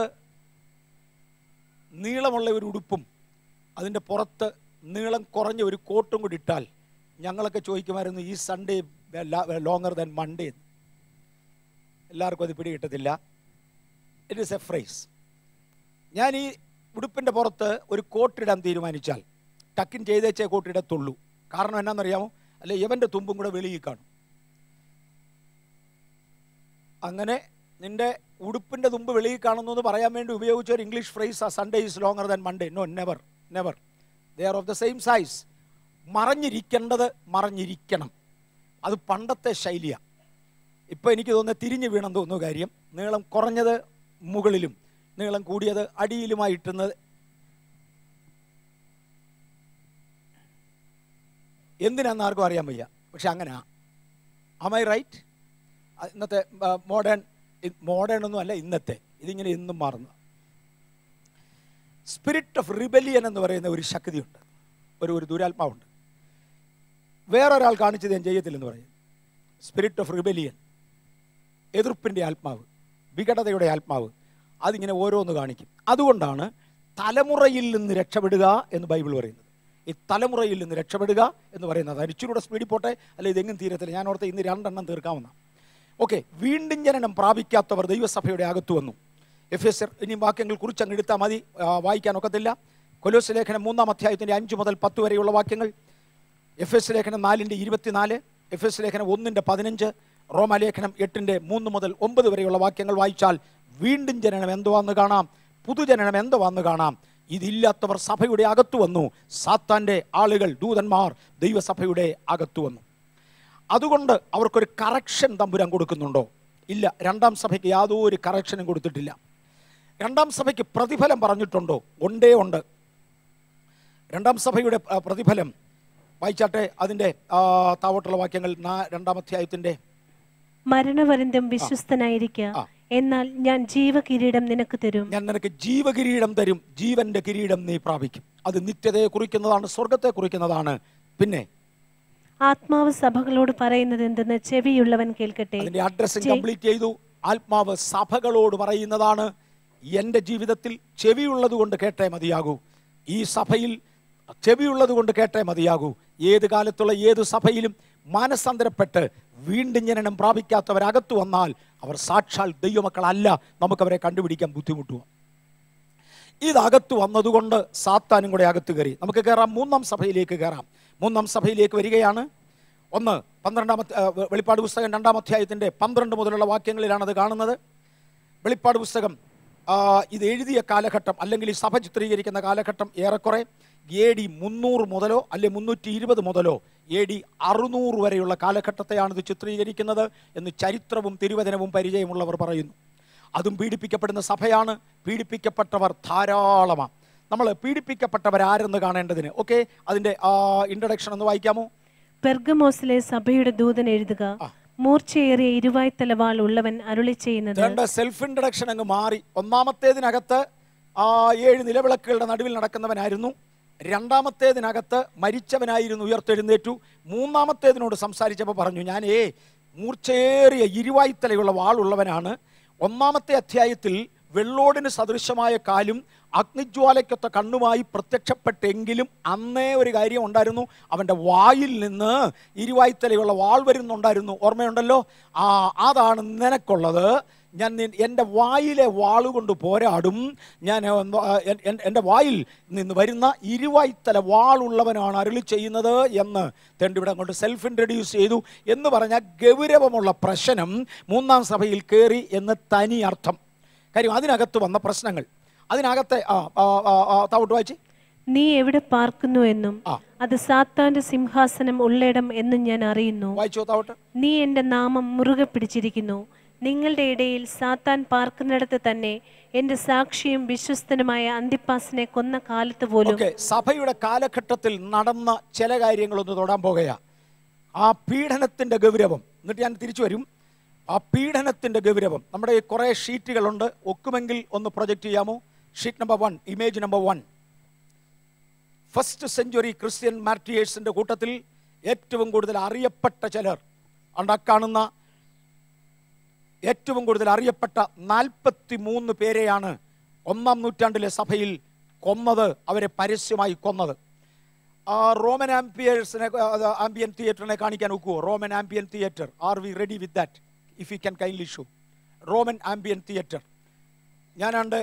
നീളമുള്ള ഒരു ഉടുപ്പും അതിൻ്റെ പുറത്ത് നീളം കുറഞ്ഞ ഒരു കോട്ടും കൂടി ഇട്ടാൽ ഞങ്ങളൊക്കെ ചോദിക്കുമായിരുന്നു ഈ സൺഡേ ലോങ്ങർ ദാൻ മൺഡേ എല്ലാവർക്കും അത് പിടികിട്ടത്തില്ല ഇറ്റ് ഈസ് എ ഫ്രൈസ് ഞാൻ ഈ ഉടുപ്പിൻ്റെ പുറത്ത് ഒരു കോട്ടിടാൻ തീരുമാനിച്ചാൽ ടക്കിൻ ചെയ്തേച്ചേ കോട്ടിടത്തുള്ളൂ കാരണം എന്നാണെന്നറിയാമോ അല്ലെ ഇവൻ്റെ തുമ്പും കൂടെ വെളിയിൽ കാണും അങ്ങനെ നിന്റെ ഉടുപ്പിൻ്റെ തുമ്പ് വെളിയിൽ കാണുന്നു എന്ന് പറയാൻ വേണ്ടി ഉപയോഗിച്ച ഒരു ഇംഗ്ലീഷ് ഫ്രേസ് ആ Sunday is longer than Monday no never never they are of the same size മറഞ്ഞിരിക്കേണ്ടത് മറഞ്ഞിരിക്കണം അത് പണ്ടത്തെ ശൈലിയാണ് ഇപ്പോൾ എനിക്ക് തോന്നുന്നത് തിരിഞ്ഞു വീണം തോന്നുന്നു കാര്യം നീളം കുറഞ്ഞത് മുകളിലും നീളം കൂടിയത് അടിയിലുമായിട്ടുന്നത് എന്തിനാന്ന് ആർക്കും അറിയാൻ വയ്യ പക്ഷെ അങ്ങനെയാ അമൈ റൈറ്റ് ഇന്നത്തെ മോഡേൺ മോഡേൺ ഒന്നും അല്ല ഇന്നത്തെ ഇതിങ്ങനെ എന്നും മാറുന്നത് സ്പിരിറ്റ് ഓഫ് റിബലിയൻ എന്ന് പറയുന്ന ഒരു ശക്തിയുണ്ട് ഒരു ഒരു ദുരാത്മാവുണ്ട് വേറൊരാൾ കാണിച്ചത് ഞാൻ ചെയ്യത്തില്ലെന്ന് പറയും സ്പിരിറ്റ് ഓഫ് റിബലിയൻ എതിർപ്പിൻ്റെ ആത്മാവ് വികടതയുടെ ആത്മാവ് അതിങ്ങനെ ഓരോന്ന് കാണിക്കും അതുകൊണ്ടാണ് തലമുറയിൽ നിന്ന് രക്ഷപ്പെടുക എന്ന് ബൈബിൾ പറയുന്നത് ഈ തലമുറയിൽ നിന്ന് രക്ഷപ്പെടുക എന്ന് പറയുന്നത് അത് ഇച്ചിരൂടെ സ്പീഡിൽ പോട്ടെ അല്ല ഇതെങ്ങും തീരത്തില്ല ഞാൻ ഓർത്ത് ഇന്ന് രണ്ടെണ്ണം തീർക്കാവുന്ന ഓക്കെ വീണ്ടും ജനനം പ്രാപിക്കാത്തവർ ദൈവസഭയുടെ അകത്ത് വന്നു എഫ് എസ് ഇനി വാക്യങ്ങൾ കുറിച്ചങ്ങ് എടുത്താൽ മതി ആ, വായിക്കാൻ ഒക്കത്തില്ല കൊലോസ് ലേഖനം മൂന്നാം അധ്യായത്തിൻ്റെ അഞ്ച് മുതൽ പത്ത് വരെയുള്ള വാക്യങ്ങൾ എഫ് എസ് ലേഖനം നാലിൻ്റെ ഇരുപത്തിനാല് എഫ് എസ് ലേഖനം ഒന്നിൻ്റെ പതിനഞ്ച് റോമാലേഖനം എട്ടിൻ്റെ മൂന്ന് മുതൽ ഒമ്പത് വരെയുള്ള വാക്യങ്ങൾ വായിച്ചാൽ വീണ്ടും ജനനം എന്തുവാന്ന് കാണാം പുതുജനനം എന്തുവാന്ന് കാണാം ഇതില്ലാത്തവർ സഭയുടെ അകത്തു വന്നു സാത്താൻ്റെ ആളുകൾ ദൂതന്മാർ ദൈവസഭയുടെ അകത്തു വന്നു അതുകൊണ്ട് അവർക്കൊരു കറക്ഷൻ തമ്പുരാൻ കൊടുക്കുന്നുണ്ടോ ഇല്ല രണ്ടാം സഭയ്ക്ക് യാതൊരു കറക്ഷനും കൊടുത്തിട്ടില്ല രണ്ടാം സഭയ്ക്ക് പ്രതിഫലം പറഞ്ഞിട്ടുണ്ടോ ഉണ്ടേ ഉണ്ട് രണ്ടാം സഭയുടെ ആ, പ്രതിഫലം വായിച്ചാട്ടെ അതിൻ്റെ ആ, താവോട്ടുള്ള വാക്യങ്ങൾ നാ- രണ്ടാം അധ്യായത്തിൻ്റെ മരണപര്യന്തം വിശ്വസ്തനായിരിക്കുക ആ. എന്നാൽ ഞാൻ ജീവകിരീടം നിനക്ക് തരും ഞാൻ നിനക്ക് ജീവകിരീടം തരും ജീവന്റെ കിരീടം നീ പ്രാപിക്കും അത് നിത്യതയെ കുറിക്കുന്നതാണ് സ്വർഗത്തെ കുറിക്കുന്നതാണ് പിന്നെ ആത്മാവ് സഭകളോട് പറയുന്നത് എന്തെന്ന് ചെവിയുള്ളവൻ കേൾക്കട്ടെ അതിന്റെ അഡ്രസ്സിംഗ് കംപ്ലീറ്റ് ചെയ്തു ആത്മാവ് സഭകളോട് പറയുന്നതാണ് എൻ്റെ ജീവിതത്തിൽ ചെവിയുള്ളത് കൊണ്ട് കേട്ടേ മതിയാകൂ ഈ സഭയിൽ ചെവിയുള്ളത് കൊണ്ട് കേട്ടേ മതിയാകൂ ഏത് കാലത്തുള്ള ഏത് സഭയിലും മാനസാന്തരപ്പെട്ട് വീണ്ടും ജനനം പ്രാപിക്കാത്തവരകത്തു വന്നാൽ അവർ സാക്ഷാൽ ദൈവമക്കളല്ല നമുക്കവരെ കണ്ടുപിടിക്കാൻ ബുദ്ധിമുട്ടുക ഇതകത്ത് വന്നതുകൊണ്ട് സാത്താനും കൂടെ അകത്ത് കയറി നമുക്ക് കയറാം മൂന്നാം സഭയിലേക്ക് കയറാം മൂന്നാം സഭയിലേക്ക് വരികയാണ് ഒന്ന് പന്ത്രണ്ടാമത്തെ ആ, വെ- വെളിപ്പാട് പുസ്തകം രണ്ടാം അധ്യായത്തിൻ്റെ പന്ത്രണ്ട് മുതലുള്ള വാക്യങ്ങളിലാണ് അത് കാണുന്നത് വെളിപ്പാട് പുസ്തകം ആ, ഇത് എഴുതിയ കാലഘട്ടം അല്ലെങ്കിൽ ഈ സഭ ചിത്രീകരിക്കുന്ന കാലഘട്ടം ഏറെക്കുറെ എ ഡി മുന്നൂറ് മുതലോ അല്ലെ മുന്നൂറ്റി ഇരുപത് മുതലോ എ ഡി അറുന്നൂറ് വരെയുള്ള കാലഘട്ടത്തെയാണ് ഇത് ചിത്രീകരിക്കുന്നത് എന്ന് ചരിത്രവും തിരുവചനവും പരിചയമുള്ളവർ പറയുന്നു അതും പീഡിപ്പിക്കപ്പെടുന്ന സഭയാണ് പീഡിപ്പിക്കപ്പെട്ടവർ ധാരാളമാണ് നമ്മൾ പീഡിപ്പിക്കപ്പെട്ടവർ ആരെന്ന് കാണേണ്ടതിന് ഓക്കെ അതിൻ്റെ ഇൻട്രഡക്ഷൻ ഒന്ന് വായിക്കാമോ പെർഗമോസിലെ സഭയുടെ ദൂതൻ എഴുതുക മൂർച്ചയേറിയ ഇരുവായ്ത്തലവാൾ ഉള്ളവൻ അരുളി ചെയ്യുന്നത് രണ്ട് സെൽഫ് ഇൻട്രഡക്ഷൻ അങ്ങ് മാറി ഒന്നാമത്തേതിനകത്ത് ആ ഏഴ് നിലവിളക്കുകളുടെ നടുവിൽ നടക്കുന്നവനായിരുന്നു രണ്ടാമത്തേതിനകത്ത് മരിച്ചവനായിരുന്നു ഉയർത്തെഴുന്നേറ്റു മൂന്നാമത്തേതിനോട് സംസാരിച്ചപ്പോൾ പറഞ്ഞു ഞാൻ ഏ മൂർച്ചയേറിയ ഇരുവായ്ത്തലയുള്ള വാളുള്ളവനാണ് ഒന്നാമത്തെ അധ്യായത്തിൽ വെള്ളോടിന് സദൃശമായ കാലും അഗ്നിജ്വാലയ്ക്കൊത്ത കണ്ണുമായി പ്രത്യക്ഷപ്പെട്ടെങ്കിലും അന്നേ ഒരു കാര്യം ഉണ്ടായിരുന്നു അവൻ്റെ വായിൽ നിന്ന് ഇരുവായ്ത്തലയുള്ള വാൾ വരുന്നുണ്ടായിരുന്നു ഓർമ്മയുണ്ടല്ലോ ആ അതാണ് നിനക്കുള്ളത് ഞാൻ നി- എൻ്റെ വായിലെ വാളുകൊണ്ട് പോരാടും ഞാൻ ആ, എൻ- എൻ- എൻ്റെ വായിൽ നിന്ന് വരുന്ന ഇരുവായ്ത്തല വാളുള്ളവനാണ് അരുളി ചെയ്യുന്നത് എന്ന് തെണ്ടിവിടെ അങ്ങോട്ട് സെൽഫ് ഇൻട്രൊഡ്യൂസ് ചെയ്തു എന്ന് പറഞ്ഞ ഗൗരവമുള്ള പ്രശ്നം മൂന്നാം സഭയിൽ കയറി എന്ന് തനി അർത്ഥം കാര്യം അതിനകത്ത് വന്ന പ്രശ്നങ്ങൾ അതിനകത്തെ ആ ആ, ആ, ആ, താവോട്ട് വായിച്ച് നീ എവിടെ പാർക്കുന്നു എന്നും ആ. അത് സാത്താന്റെ സിംഹാസനം ഉള്ളിടം എന്നും ഞാൻ അറിയുന്നു വായിച്ചോ താവോട്ട് നീ എൻ്റെ നാമം മുറുകെ പിടിച്ചിരിക്കുന്നു നിങ്ങളുടെ ഇടയിൽ സാത്താൻ പാർക്കുന്നിടത്ത് തന്നെ എൻ്റെ സാക്ഷിയും വിശ്വസ്തനുമായ അന്തിപ്പാസിനെ കൊന്ന കാലത്ത് പോലും ഓക്കെ സഭയുടെ കാലഘട്ടത്തിൽ നടന്ന ചില കാര്യങ്ങളൊന്ന് തൊടാൻ പോകുകയാ ആ പീഡനത്തിന്റെ ഗൗരവം എന്നിട്ട് ഞാൻ തിരിച്ചു വരും ആ പീഡനത്തിന്റെ ഗൗരവം നമ്മുടെ ഈ കുറേ ഷീറ്റുകളുണ്ട് ഒക്കുമെങ്കിൽ ഒന്ന് പ്രൊജക്റ്റ് ചെയ്യാമോ sheet number one image number one first century Christian മാർട്ടിയേഴ്സിന്റെ കൂട്ടത്തിൽ ഏറ്റവും കൂടുതൽ അറിയപ്പെട്ട ചിലർ അണ്ട കാണുന്ന ഏറ്റവും കൂടുതൽ അറിയപ്പെട്ട നാൽപ്പത്തി മൂന്ന് പേരെയാണ് ഒന്നാം നൂറ്റാണ്ടിലെ സഭയിൽ കൊന്നത് അവരെ പരസ്യമായി കൊന്നത് ആ റോമൻ ആംപിയേഴ്സിനെ ആംബിയൻ തിയേറ്ററിനെ കാണിക്കാൻ ഒക്കുവോ Roman amphitheatre are we ready with that if you can kindly show Roman amphitheatre ഞാനാണ്ട്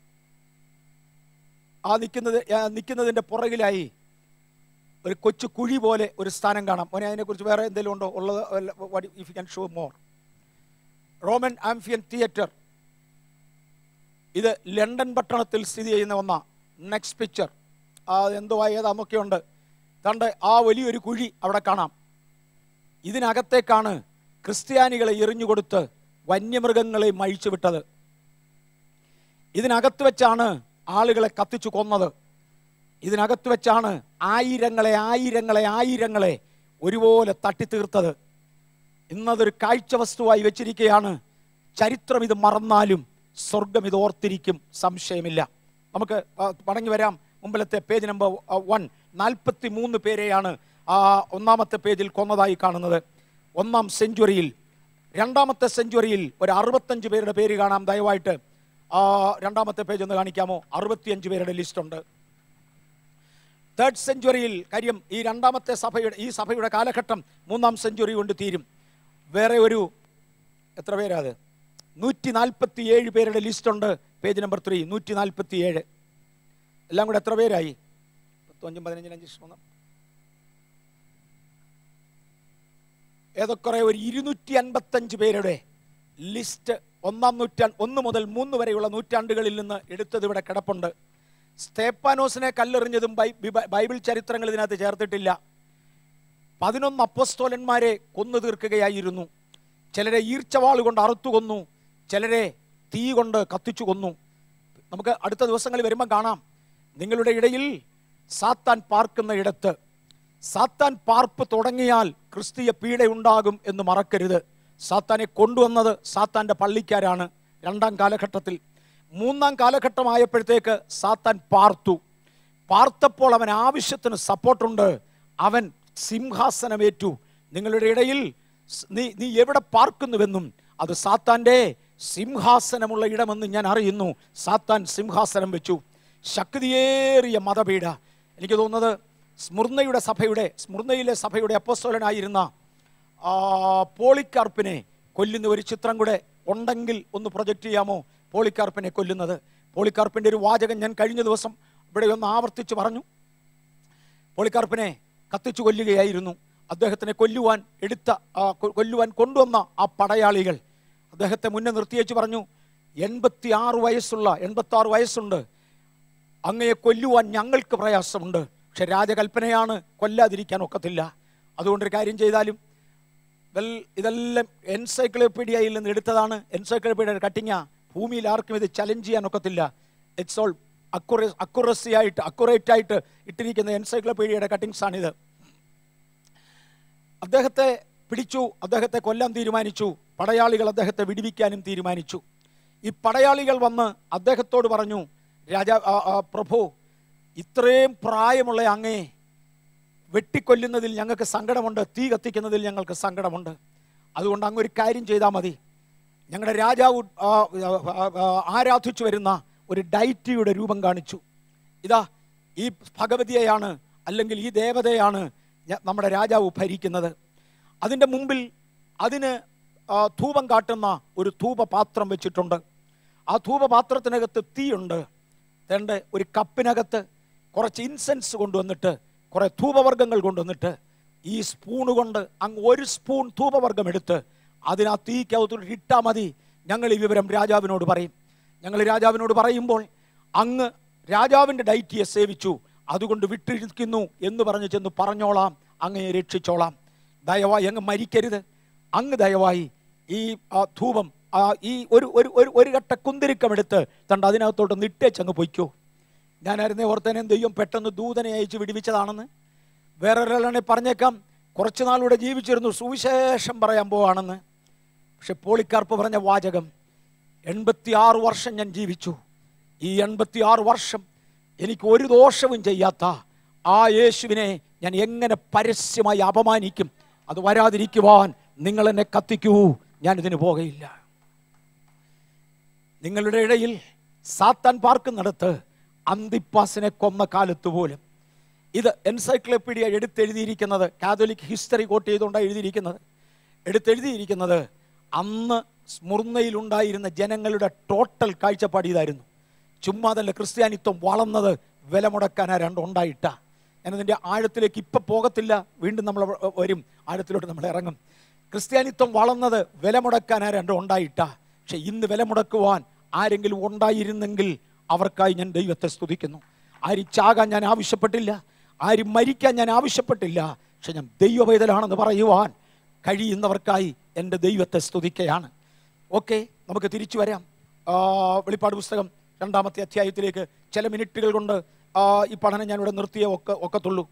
ആ നിൽക്കുന്നത് നിൽക്കുന്നതിൻ്റെ പുറകിലായി ഒരു കൊച്ചു കുഴി പോലെ ഒരു സ്ഥാനം കാണാം മോനെ അതിനെക്കുറിച്ച് വേറെ എന്തെങ്കിലും ഉണ്ടോ ഉള്ളത് if you can show more Roman amphitheatre ഇത് ലണ്ടൻ പട്ടണത്തിൽ സ്ഥിതി ചെയ്യുന്ന ഒന്നാ നെക്സ്റ്റ് പിക്ചർ ആ എന്തോ ഏതാന്നൊക്കെ ഉണ്ട് തണ്ട് ആ വലിയൊരു കുഴി അവിടെ കാണാം ഇതിനകത്തേക്കാണ് ക്രിസ്ത്യാനികളെ എറിഞ്ഞുകൊടുത്ത് വന്യമൃഗങ്ങളെ മഴിച്ചു വിട്ടത് ഇതിനകത്ത് വെച്ചാണ് ആളുകളെ കത്തിച്ചു കൊന്നത് ഇതിനകത്ത് വെച്ചാണ് ആയിരങ്ങളെ ആയിരങ്ങളെ ആയിരങ്ങളെ ഒരുപോലെ തട്ടിത്തീർത്തത് ഇന്നതൊരു കാഴ്ച വസ്തുവായി വെച്ചിരിക്കുകയാണ് ചരിത്രം ഇത് മറന്നാലും സ്വർഗം ഇത് ഓർത്തിരിക്കും സംശയമില്ല നമുക്ക് ആ, മടങ്ങി വരാം മുമ്പിലത്തെ പേജ് നമ്പർ വൺ നാൽപ്പത്തി മൂന്ന് പേരെയാണ് ആ ഒന്നാമത്തെ പേജിൽ കൊന്നതായി കാണുന്നത് ഒന്നാം സെഞ്ചുറിയിൽ രണ്ടാമത്തെ സെഞ്ചുറിയിൽ ഒരു അറുപത്തഞ്ച് പേരുടെ പേര് കാണാം ദയവായിട്ട് ആ രണ്ടാമത്തെ പേജ് ഒന്ന് കാണിക്കാമോ അറുപത്തിയഞ്ച് പേരുടെ ലിസ്റ്റ് ഉണ്ട് തേർഡ് സെഞ്ചുറിയിൽ കാര്യം ഈ രണ്ടാമത്തെ സഭയുടെ ഈ സഭയുടെ കാലഘട്ടം മൂന്നാം സെഞ്ചുറി കൊണ്ട് തീരും വേറെ ഒരു എത്ര പേരാ അത് നൂറ്റി നാൽപ്പത്തി ഏഴ് പേരുടെ ലിസ്റ്റ് ഉണ്ട് പേജ് നമ്പർ ത്രീ നൂറ്റി നാൽപ്പത്തി ഏഴ് എല്ലാം കൂടെ എത്ര പേരായി പത്തഞ്ചും പതിനഞ്ചിനും അഞ്ച് മൂന്ന് ഏതൊക്കെ ഒരു ഇരുന്നൂറ്റി അൻപത്തഞ്ച് പേരുടെ ലിസ്റ്റ് ഒന്നാം നൂറ്റാണ്ട് ഒന്ന് മുതൽ മൂന്ന് വരെയുള്ള നൂറ്റാണ്ടുകളിൽ നിന്ന് എടുത്തത് ഇവിടെ കിടപ്പുണ്ട് സ്തേപ്പാനോസിനെ കല്ലെറിഞ്ഞതും ബൈ- ബി- ബൈബിൾ ചരിത്രങ്ങൾ ഇതിനകത്ത് ചേർത്തിട്ടില്ല പതിനൊന്ന് അപ്പസ്തോലന്മാരെ കൊന്നു തീർക്കുകയായിരുന്നു ചിലരെ ഈർച്ചവാൾ കൊണ്ട് അറുത്തു കൊന്നു ചിലരെ തീ കൊണ്ട് കത്തിച്ചു കൊന്നു നമുക്ക് അടുത്ത ദിവസങ്ങളിൽ വരുമ്പോൾ കാണാം നിങ്ങളുടെ ഇടയിൽ സാത്താൻ പാർക്കുന്ന ഇടത്ത് സാത്താൻ പാർപ്പ് തുടങ്ങിയാൽ ക്രിസ്തീയ പീഡയുണ്ടാകും എന്ന് മറക്കരുത് സാത്താനെ കൊണ്ടുവന്നത് സാത്താന്റെ പള്ളിക്കാരാണ് രണ്ടാം കാലഘട്ടത്തിൽ മൂന്നാം കാലഘട്ടമായപ്പോഴത്തേക്ക് സാത്താൻ പാർത്തു പാർത്തപ്പോൾ അവൻ ആവശ്യത്തിന് സപ്പോർട്ടുണ്ട് അവൻ സിംഹാസനമേറ്റു നിങ്ങളുടെ ഇടയിൽ സ് നീ നീ എവിടെ പാർക്കുന്നുവെന്നും അത് സാത്താൻ്റെ സിംഹാസനമുള്ള ഇടമെന്ന് ഞാൻ അറിയുന്നു സാത്താൻ സിംഹാസനം വെച്ചു ശക്തിയേറിയ മതപീഠ എനിക്ക് തോന്നുന്നത് സ്മുർണയുടെ സഭയുടെ സ്മുർണയിലെ സഭയുടെ അപ്പോസ്തോലനായിരുന്ന ആ, പോളിക്കാർപ്പിനെ കൊല്ലുന്ന ഒരു ചിത്രം കൂടെ ഉണ്ടെങ്കിൽ ഒന്ന് പ്രൊജക്റ്റ് ചെയ്യാമോ പോളിക്കാർപ്പിനെ കൊല്ലുന്നത് പോളിക്കാർപ്പിൻ്റെ ഒരു വാചകം ഞാൻ കഴിഞ്ഞ ദിവസം ഇവിടെ ഒന്ന് ആവർത്തിച്ച് പറഞ്ഞു പോളിക്കാർപ്പിനെ കത്തിച്ചു കൊല്ലുകയായിരുന്നു അദ്ദേഹത്തിനെ കൊല്ലുവാൻ എടുത്ത ആ, കൊ- കൊല്ലുവാൻ കൊണ്ടുവന്ന ആ പടയാളികൾ അദ്ദേഹത്തെ മുന്നേ നിർത്തിയേച്ച് പറഞ്ഞു എൺപത്തി ആറ് വയസ്സുള്ള എൺപത്തി ആറ് വയസ്സുണ്ട് അങ്ങയെ കൊല്ലുവാൻ ഞങ്ങൾക്ക് പ്രയാസമുണ്ട് പക്ഷെ രാജകൽപ്പനയാണ് കൊല്ലാതിരിക്കാൻ ഒക്കത്തില്ല അതുകൊണ്ടൊരു കാര്യം ചെയ്താലും വെൽ ഇതെല്ലാം എൻസൈക്ലോപീഡിയയിൽ നിന്ന് എടുത്തതാണ് എൻസൈക്ലോപീഡിയ കട്ടിങ്ങ ഭൂമിയിൽ ആർക്കും ഇത് ചലഞ്ച് ചെയ്യാൻ ഒക്കത്തില്ല ഇറ്റ്സ് ഓൾ അക്കുറ അക്കുറസി ആയിട്ട് അക്കുറേറ്റ് ആയിട്ട് ഇട്ടിരിക്കുന്ന എൻസൈക്ലോപീഡിയയുടെ കട്ടിങ്സ് ആണിത് അദ്ദേഹത്തെ പിടിച്ചു അദ്ദേഹത്തെ കൊല്ലാൻ തീരുമാനിച്ചു പടയാളികൾ അദ്ദേഹത്തെ വിടുവിക്കാനും തീരുമാനിച്ചു ഈ പടയാളികൾ വന്ന് അദ്ദേഹത്തോട് പറഞ്ഞു രാജാ ആ, ആ, പ്രഭു ഇത്രയും പ്രായമുള്ള അങ്ങേ വെട്ടിക്കൊല്ലുന്നതിൽ ഞങ്ങൾക്ക് സങ്കടമുണ്ട് തീ കത്തിക്കുന്നതിൽ ഞങ്ങൾക്ക് സങ്കടമുണ്ട് അതുകൊണ്ട് അങ്ങ് ഒരു കാര്യം ചെയ്താൽ മതി ഞങ്ങളുടെ രാജാവ് ആ, ആ, ആ, ആരാധിച്ചു വരുന്ന ഒരു ഡൈറ്റിയുടെ രൂപം കാണിച്ചു ഇതാ ഈ ഭഗവതിയെയാണ് അല്ലെങ്കിൽ ഈ ദേവതയാണ് ഞ- നമ്മുടെ രാജാവ് ഭരിക്കുന്നത് അതിൻ്റെ മുമ്പിൽ അതിന് ആ, ധൂപം കാട്ടുന്ന ഒരു ധൂപപാത്രം വെച്ചിട്ടുണ്ട് ആ ധൂപപാത്രത്തിനകത്ത് തീയുണ്ട് തേണ്ട ഒരു കപ്പിനകത്ത് കുറച്ച് ഇൻസെൻസ് കൊണ്ടുവന്നിട്ട് കുറേ ധൂപവർഗ്ഗങ്ങൾ കൊണ്ടുവന്നിട്ട് ഈ സ്പൂണ് കൊണ്ട് അങ്ങ് ഒരു സ്പൂൺ ധൂപവർഗ്ഗം എടുത്ത് അതിന് ആ തീക്കകത്തോട്ട് ഇട്ടാൽ മതി ഞങ്ങൾ ഈ വിവരം രാജാവിനോട് പറയും ഞങ്ങൾ രാജാവിനോട് പറയുമ്പോൾ അങ്ങ് രാജാവിൻ്റെ ഡൈറ്റിയെ സേവിച്ചു അതുകൊണ്ട് വിട്ടിരിക്കുന്നു എന്ന് പറഞ്ഞ് ചെന്ന് പറഞ്ഞോളാം അങ്ങയെ രക്ഷിച്ചോളാം ദയവായി അങ്ങ് മരിക്കരുത് അങ്ങ് ദയവായി ഈ ആ, ധൂപം ആ, ഈ ഒരു ഒരു ഒരു ഒരു കട്ട കുന്തിരിക്കം എടുത്ത് തണ്ട് അതിനകത്തോട്ട് നിട്ടേച്ചങ്ങ് പൊയ്ക്കോ ഞാനായിരുന്നേ ഓർത്തേനെ ദൈവം പെട്ടെന്ന് ദൂതനെ അയച്ച് വിടുവിച്ചതാണെന്ന് വേറെ ഒരാളാണെ പറഞ്ഞേക്കാം കുറച്ച് നാളൂടെ ജീവിച്ചിരുന്നു സുവിശേഷം പറയാൻ പോവാണെന്ന് പക്ഷെ പോളിക്കാർപ്പ് പറഞ്ഞ വാചകം എൺപത്തിയാറ് വർഷം ഞാൻ ജീവിച്ചു ഈ എൺപത്തിയാറ് വർഷം എനിക്ക് ഒരു ദോഷവും ചെയ്യാത്ത ആ യേശുവിനെ ഞാൻ എങ്ങനെ പരസ്യമായി അപമാനിക്കും അത് വരാതിരിക്കുവാൻ നിങ്ങൾ എന്നെ കത്തിക്കൂ ഞാൻ ഇതിന് പോകയില്ല നിങ്ങളുടെ ഇടയിൽ സാത്താൻ പാർക്കുന്നിടത്ത് അന്തിപ്പാസിനെ കൊന്ന കാലത്ത് പോലും ഇത് എൻസൈക്ലോപീഡിയ എടുത്തെഴുതിയിരിക്കുന്നത് കാതോലിക് ഹിസ്റ്ററി കോട്ട് ചെയ്തുകൊണ്ടാണ് എഴുതിയിരിക്കുന്നത് എടുത്തെഴുതിയിരിക്കുന്നത് അന്ന് സ്മുർണയിലുണ്ടായിരുന്ന ജനങ്ങളുടെ ടോട്ടൽ കാഴ്ചപ്പാട് ഇതായിരുന്നു ചുമ്മാതല്ല ക്രിസ്ത്യാനിത്വം വളർന്നത് വില മുടക്കാൻ ആ രണ്ടുണ്ടായിട്ട ഞാനതിൻ്റെ ആഴത്തിലേക്ക് ഇപ്പം പോകത്തില്ല വീണ്ടും നമ്മൾ വരും ആഴത്തിലോട്ട് നമ്മൾ ഇറങ്ങും ക്രിസ്ത്യാനിത്വം വളർന്നത് വില മുടക്കാൻ ആ രണ്ടും ഉണ്ടായിട്ട പക്ഷെ ഇന്ന് വില മുടക്കുവാൻ ആരെങ്കിലും ഉണ്ടായിരുന്നെങ്കിൽ അവർക്കായി ഞാൻ ദൈവത്തെ സ്തുതിക്കുന്നു ആരും ചാകാൻ ഞാൻ ആവശ്യപ്പെട്ടില്ല ആരും മരിക്കാൻ ഞാൻ ആവശ്യപ്പെട്ടില്ല പക്ഷെ ഞാൻ ദൈവവേദലാണെന്ന് പറയുവാൻ കഴിയുന്നവർക്കായി എൻ്റെ ദൈവത്തെ സ്തുതിക്കുകയാണ് ഓക്കെ നമുക്ക് തിരിച്ചു വരാം ആ, വെളിപ്പാട് പുസ്തകം രണ്ടാമത്തെ അധ്യായത്തിലേക്ക് ചില മിനിറ്റുകൾ കൊണ്ട് ആ, ഈ പഠനം ഞാനിവിടെ നിർത്തിയേ ഒക്കെ ഒക്കത്തുള്ളൂ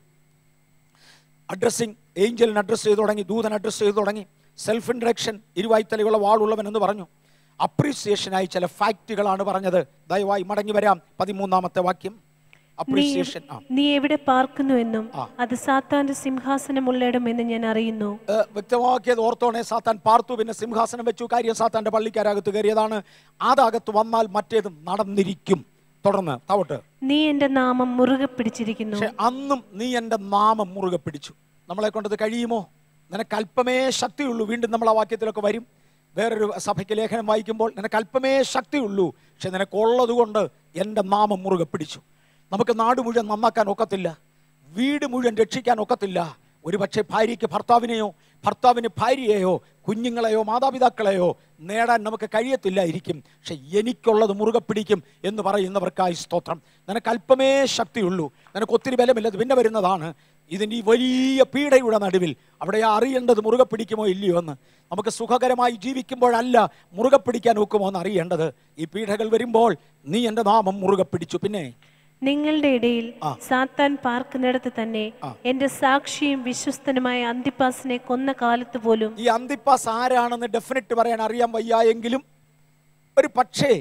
അഡ്രസ്സിങ് ഏഞ്ചലിന് അഡ്രസ്സ് ചെയ്തു തുടങ്ങി ദൂതൻ അഡ്രസ്സ് ചെയ്തു തുടങ്ങി സെൽഫ് ഇൻട്രഡക്ഷൻ ഇരുവായ്ത്തലയുള്ള വാളുള്ളവൻ എന്ന് പറഞ്ഞു അപ്രീസിയേഷനായി ചില ഫാക്റ്റുകളാണ് പറഞ്ഞത് ദയവായി മടങ്ങി വരാം പതിമൂന്നാമത്തെ വാക്യം നീ അപ്രീസിയേഷൻ ആ നീ എവിടെ പാർക്കുന്നുവെന്നും അത് സാത്താന്റെ സിംഹാസനമുള്ളയിടം എന്ന് ഞാൻ അറിയുന്നു ഏ, വ്യക്തമാക്കിയത് ഓർത്തോണെ സാത്താൻ പാർത്തു പിന്നെ സിംഹാസനം വെച്ചു കാര്യം സാത്താന്റെ പള്ളിക്കാരകത്ത് കയറിയതാണ് അതകത്ത് വന്നാൽ മറ്റേതും നടന്നിരിക്കും തുടർന്ന് തവട്ട് നീ എന്റെ നാമം മുറുകെ പിടിച്ചിരിക്കുന്നു പക്ഷെ അന്നും നീ എൻ്റെ നാമം മുറുകെ പിടിച്ചു നമ്മളെ കൊണ്ടത് കഴിയുമോ നിനക്ക് അല്പമേ ശക്തിയുള്ളൂ വീണ്ടും നമ്മൾ ആ വാക്യത്തിലൊക്കെ വരും വേറൊരു സഭയ്ക്ക് ലേഖനം വായിക്കുമ്പോൾ നിനക്ക് അല്പമേ ശക്തിയുള്ളൂ പക്ഷെ നിനക്കുള്ളത് കൊണ്ട് എൻ്റെ നാമം മുറുകെ പിടിച്ചു നമുക്ക് നാട് മുഴുവൻ നന്നാക്കാൻ ഒക്കത്തില്ല വീട് മുഴുവൻ രക്ഷിക്കാൻ ഒക്കത്തില്ല ഒരു പക്ഷേ ഭാര്യയ്ക്ക് ഭർത്താവിനെയോ ഭർത്താവിന് ഭാര്യയെയോ കുഞ്ഞുങ്ങളെയോ മാതാപിതാക്കളെയോ നേടാൻ നമുക്ക് കഴിയത്തില്ലായിരിക്കും പക്ഷെ എനിക്കുള്ളത് മുറുകെ പിടിക്കും എന്ന് പറയുന്നവർക്കായി സ്തോത്രം നിനക്ക് അല്പമേ ശക്തിയുള്ളൂ നിനക്ക് ഒത്തിരി ബലമില്ല ഇത് പിന്നെ വരുന്നതാണ് ഇതിൻ്റെ ഈ വലിയ പീഡയുടെ നടുവിൽ അവിടെ അറിയേണ്ടത് മുറുകെ പിടിക്കുമോ ഇല്ലയോ എന്ന് നമുക്ക് സുഖകരമായി ജീവിക്കുമ്പോഴല്ല മുറുകെ പിടിക്കാൻ ഒക്കുമോ എന്ന് അറിയേണ്ടത് ഈ പീഡകൾ വരുമ്പോൾ നീ എൻ്റെ നാമം മുറുകെ പിടിച്ചു പിന്നെ നിങ്ങളുടെ ഇടയിൽ സാത്താൻ പാർക്കുന്നിടത്ത് തന്നെ എന്റെ സാക്ഷിയും വിശ്വസ്തനുമായ അന്തിപ്പാസിനെ കൊന്ന കാലത്ത് പോലും ഈ അന്തിപ്പാസ് ആരാണെന്ന് ഡെഫിനറ്റ് പറയാൻ അറിയാൻ വയ്യ എങ്കിലും ഒരു പക്ഷേ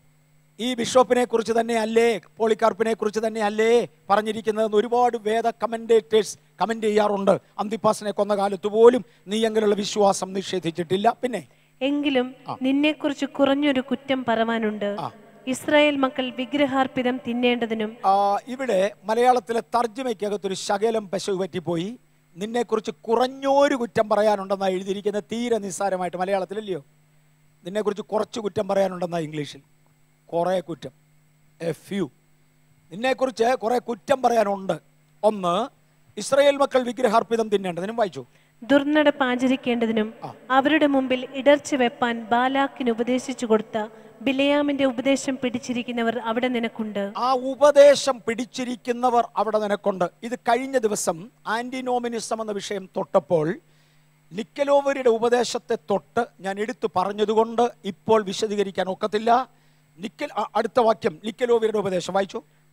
ഈ ബിഷപ്പിനെ കുറിച്ച് തന്നെ അല്ലേ പോളിക്കാർപ്പിനെ കുറിച്ച് തന്നെ അല്ലേ പറഞ്ഞിരിക്കുന്നതെന്ന് ഒരുപാട് വേദ കമന്റേറ്റേഴ്സ് കമന്റ് ചെയ്യാറുണ്ട് അന്തിപ്പാസിനെ കൊന്ന കാലത്ത് പോലും നീ എങ്കിലുള്ള വിശ്വാസം നിഷേധിച്ചിട്ടില്ല പിന്നെ എങ്കിലും നിന്നെക്കുറിച്ച് കുറഞ്ഞൊരു കുറ്റം പറവാനുണ്ട് ഇസ്രായേൽ മക്കൾ വിഗ്രഹാർപ്പിതം തിന്നേണ്ടതിനും ആ, ഇവിടെ മലയാളത്തിലെ തർജ്ജമയ്ക്കകത്തൊരു ശകലം പശു പറ്റിപ്പോയി നിന്നെക്കുറിച്ച് കുറഞ്ഞൊരു കുറ്റം പറയാനുണ്ടെന്നാണ് എഴുതിയിരിക്കുന്നത് തീരെ നിസ്സാരമായിട്ട് മലയാളത്തിലല്ലയോ നിന്നെക്കുറിച്ച് കുറച്ച് കുറ്റം പറയാനുണ്ടെന്നാണ് ഇംഗ്ലീഷിൽ കുറേ കുറ്റം എ ഫ്യൂ നിന്നെക്കുറിച്ച് കുറേ കുറ്റം പറയാനുണ്ട് ഒന്ന് ഇസ്രായേൽ മക്കൾ വിഗ്രഹാർപ്പിതം തിന്നേണ്ടതിനും വായിച്ചു ദുർനടപ്പ് ആചരിക്കേണ്ടതിനും അവരുടെ മുമ്പിൽ ഇടർച്ച വെപ്പാൻ ബാലാക്കിന് ഉപദേശിച്ചു കൊടുത്ത ബിലയാമിന്റെ ഉപദേശം പിടിച്ചിരിക്കുന്നവർ അവിടെ നിനക്കുണ്ട് ആ ഉപദേശം പിടിച്ചിരിക്കുന്നവർ അവിടെ നിനക്കുണ്ട് ഇത് കഴിഞ്ഞ ദിവസം ആന്റിനോമിനിസം എന്ന വിഷയം തൊട്ടപ്പോൾ നിക്കലോവരുടെ ഉപദേശത്തെ തൊട്ട് ഞാൻ എടുത്തു പറഞ്ഞതുകൊണ്ട് ഇപ്പോൾ വിശദീകരിക്കാൻ ഒക്കത്തില്ല നിക്കൽ അ- അടുത്ത വാക്യം നിക്കലോവരുടെ ഉപദേശം വായിച്ചു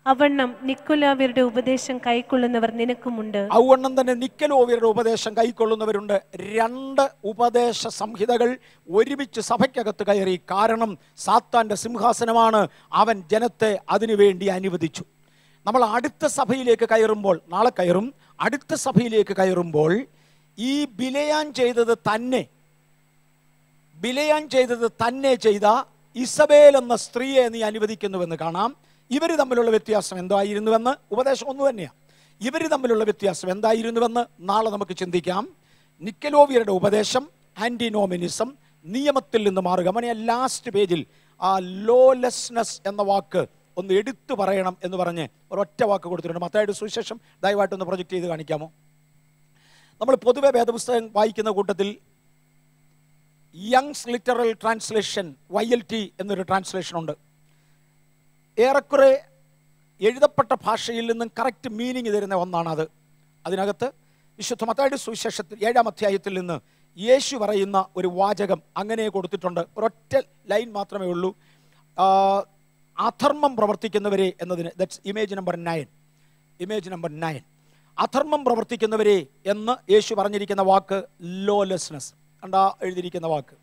അവണ്ണം നിക്കുലാവ്യരുടെ ഉപദേശം കൈക്കൊള്ളുന്നവർ നിനക്കുമുണ്ട് ഔവണ്ണം തന്നെ നിക്കലോവിയരുടെ ഉപദേശം കൈക്കൊള്ളുന്നവരുണ്ട് രണ്ട് ഉപദേശ സംഹിതകൾ ഒരുമിച്ച് സഭയ്ക്കകത്ത് കയറി കാരണം സാത്താന്റെ സിംഹാസനമാണ് അവൻ ജനത്തെ അതിനുവേണ്ടി അനുവദിച്ചു നമ്മൾ അടുത്ത സഭയിലേക്ക് കയറുമ്പോൾ നാളെ കയറും അടുത്ത സഭയിലേക്ക് കയറുമ്പോൾ ഈ ബിലയാൻ ചെയ്തത് തന്നെ ബിലയാൻ ചെയ്തത് തന്നെ ചെയ്ത ഇസബേൽ എന്ന സ്ത്രീയെ നീ അനുവദിക്കുന്നുവെന്ന് കാണാം ഇവർ തമ്മിലുള്ള വ്യത്യാസം എന്തായിരുന്നുവെന്ന് ഉപദേശം ഒന്ന് തന്നെയാണ് ഇവർ തമ്മിലുള്ള വ്യത്യാസം എന്തായിരുന്നുവെന്ന് നാളെ നമുക്ക് ചിന്തിക്കാം നിക്കലോവിയരുടെ ഉപദേശം ആന്റിനോമിനിസം നിയമത്തിൽ നിന്ന് മാറുക മണിയ ലാസ്റ്റ് പേജിൽ ആ ലോലെസ്നെസ് എന്ന വാക്ക് ഒന്ന് എടുത്തു പറയണം എന്ന് പറഞ്ഞ് ഒരൊറ്റ വാക്ക് കൊടുത്തിട്ടുണ്ട് മത്തായുടെ സുവിശേഷം ദയവായിട്ടൊന്ന് പ്രൊജക്റ്റ് ചെയ്ത് കാണിക്കാമോ നമ്മൾ പൊതുവെ വേദപുസ്തകം വായിക്കുന്ന കൂട്ടത്തിൽ Young's literal translation Y L T എന്നൊരു ട്രാൻസ്ലേഷൻ ഉണ്ട് ഏറെക്കുറെ എഴുതപ്പെട്ട ഭാഷയിൽ നിന്നും കറക്റ്റ് മീനിങ് തരുന്ന ഒന്നാണത് അതിനകത്ത് വിശുദ്ധ മത്തായുടെ സുവിശേഷത്തിൽ ഏഴാം അധ്യായത്തിൽ നിന്ന് യേശു പറയുന്ന ഒരു വാചകം അങ്ങനെ കൊടുത്തിട്ടുണ്ട് ഒരൊറ്റ ലൈൻ മാത്രമേ ഉള്ളൂ ആ, അധർമ്മം പ്രവർത്തിക്കുന്നവരെ എന്നതിന് that's image number nine image number nine അധർമ്മം പ്രവർത്തിക്കുന്നവരെ എന്ന് യേശു പറഞ്ഞിരിക്കുന്ന വാക്ക് ലോലെസ്നെസ് കണ്ടാ എഴുതിയിരിക്കുന്ന വാക്ക്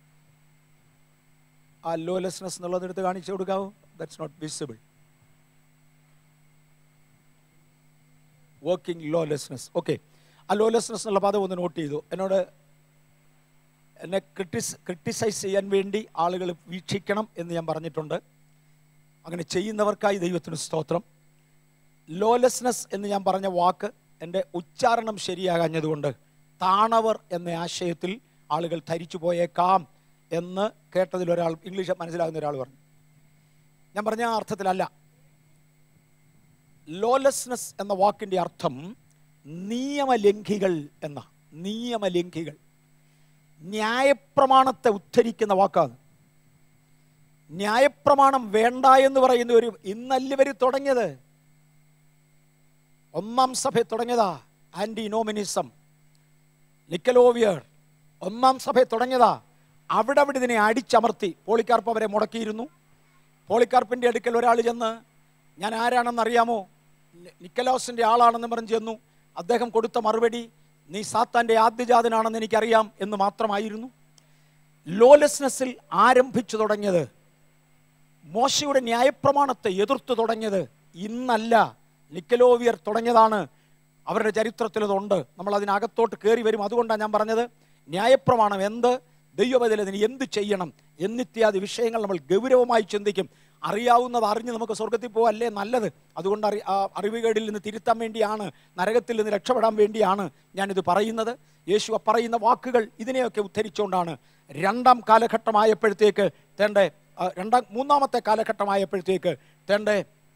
ആ ലോലെസ്നെസ് എന്നുള്ളത് എടുത്ത് കാണിച്ചു കൊടുക്കാവോ that's not visible working lawlessness okay ആ ലോലെസ്നെസ് എന്നുള്ള പദം ഒന്ന് നോട്ട് ചെയ്തു എന്നോട് എന്നെ ക്രിട്ടിസ് ക്രിട്ടിസൈസ് ചെയ്യാൻ വേണ്ടി ആളുകൾ വീക്ഷിക്കണം എന്ന് ഞാൻ പറഞ്ഞിട്ടുണ്ട് അങ്ങനെ ചെയ്യുന്നവർക്കായി ദൈവത്തിന് സ്തോത്രം ലോലെസ്നെസ് എന്ന് ഞാൻ പറഞ്ഞ വാക്ക് എൻ്റെ ഉച്ചാരണം ശരിയാകാഞ്ഞതുകൊണ്ട് താണവർ എന്ന ആശയത്തിൽ ആളുകൾ ധരിച്ചു പോയേക്കാം എന്ന് കേട്ടതിൽ ഒരാൾ ഇംഗ്ലീഷ് മനസ്സിലാകുന്ന ഒരാൾ പറഞ്ഞു ഞാൻ പറഞ്ഞ ആ അർത്ഥത്തിലല്ല ലോലെസ്നെസ് എന്ന വാക്കിൻ്റെ അർത്ഥം നിയമലംഘികൾ എന്ന നിയമലംഘികൾ ന്യായപ്രമാണത്തെ ഉദ്ധരിക്കുന്ന വാക്കാണ് ന്യായപ്രമാണം വേണ്ട എന്ന് പറയുന്ന ഒരു ഇന്നല്ല ഇവർ തുടങ്ങിയത് ഒന്നാം സഭ തുടങ്ങിയതാ ആന്റി നോമിനിസം നിക്കലോവിയർ ഒന്നാം സഭ തുടങ്ങിയതാ അവിടെ അവിടെ ഇതിനെ അടിച്ചമർത്തി പോളിക്കാർപ്പ് അവരെ മുടക്കിയിരുന്നു പോളിക്കാർപ്പിൻ്റെ അടുക്കൽ ഒരാൾ ചെന്ന് ഞാൻ ആരാണെന്ന് അറിയാമോ നി- നിക്കലോസിൻ്റെ ആളാണെന്ന് പറഞ്ഞ് ചെന്നു അദ്ദേഹം കൊടുത്ത മറുപടി നീ സാത്താൻ്റെ ആദ്യജാതനാണെന്ന് എനിക്കറിയാം എന്ന് മാത്രമായിരുന്നു ലോലെസ്നെസ്സിൽ ആരംഭിച്ചു തുടങ്ങിയത് മോശയുടെ ന്യായപ്രമാണത്തെ എതിർത്തു തുടങ്ങിയത് ഇന്നല്ല നിക്കലോവിയർ തുടങ്ങിയതാണ് അവരുടെ ചരിത്രത്തിൽ അതുണ്ട് നമ്മൾ അതിനകത്തോട്ട് കയറി വരും അതുകൊണ്ടാണ് ഞാൻ പറഞ്ഞത് ന്യായപ്രമാണം എന്ത് ദൈവബദലതിന് എന്ത് ചെയ്യണം എന്നിത്യാദി വിഷയങ്ങൾ നമ്മൾ ഗൗരവമായി ചിന്തിക്കും അറിയാവുന്നത് അറിഞ്ഞ് നമുക്ക് സ്വർഗത്തിൽ പോകല്ലേ നല്ലത് അതുകൊണ്ട് അറി ആ അറിവുകേടിൽ നിന്ന് തിരുത്താൻ വേണ്ടിയാണ് നരകത്തിൽ നിന്ന് രക്ഷപ്പെടാൻ വേണ്ടിയാണ് ഞാനിത് പറയുന്നത് യേശു ആ പറയുന്ന വാക്കുകൾ ഇതിനെയൊക്കെ ഉദ്ധരിച്ചുകൊണ്ടാണ് രണ്ടാം കാലഘട്ടമായപ്പോഴത്തേക്ക് തേണ്ട ആ, രണ്ടാം മൂന്നാമത്തെ കാലഘട്ടമായപ്പോഴത്തേക്ക് തേണ്ട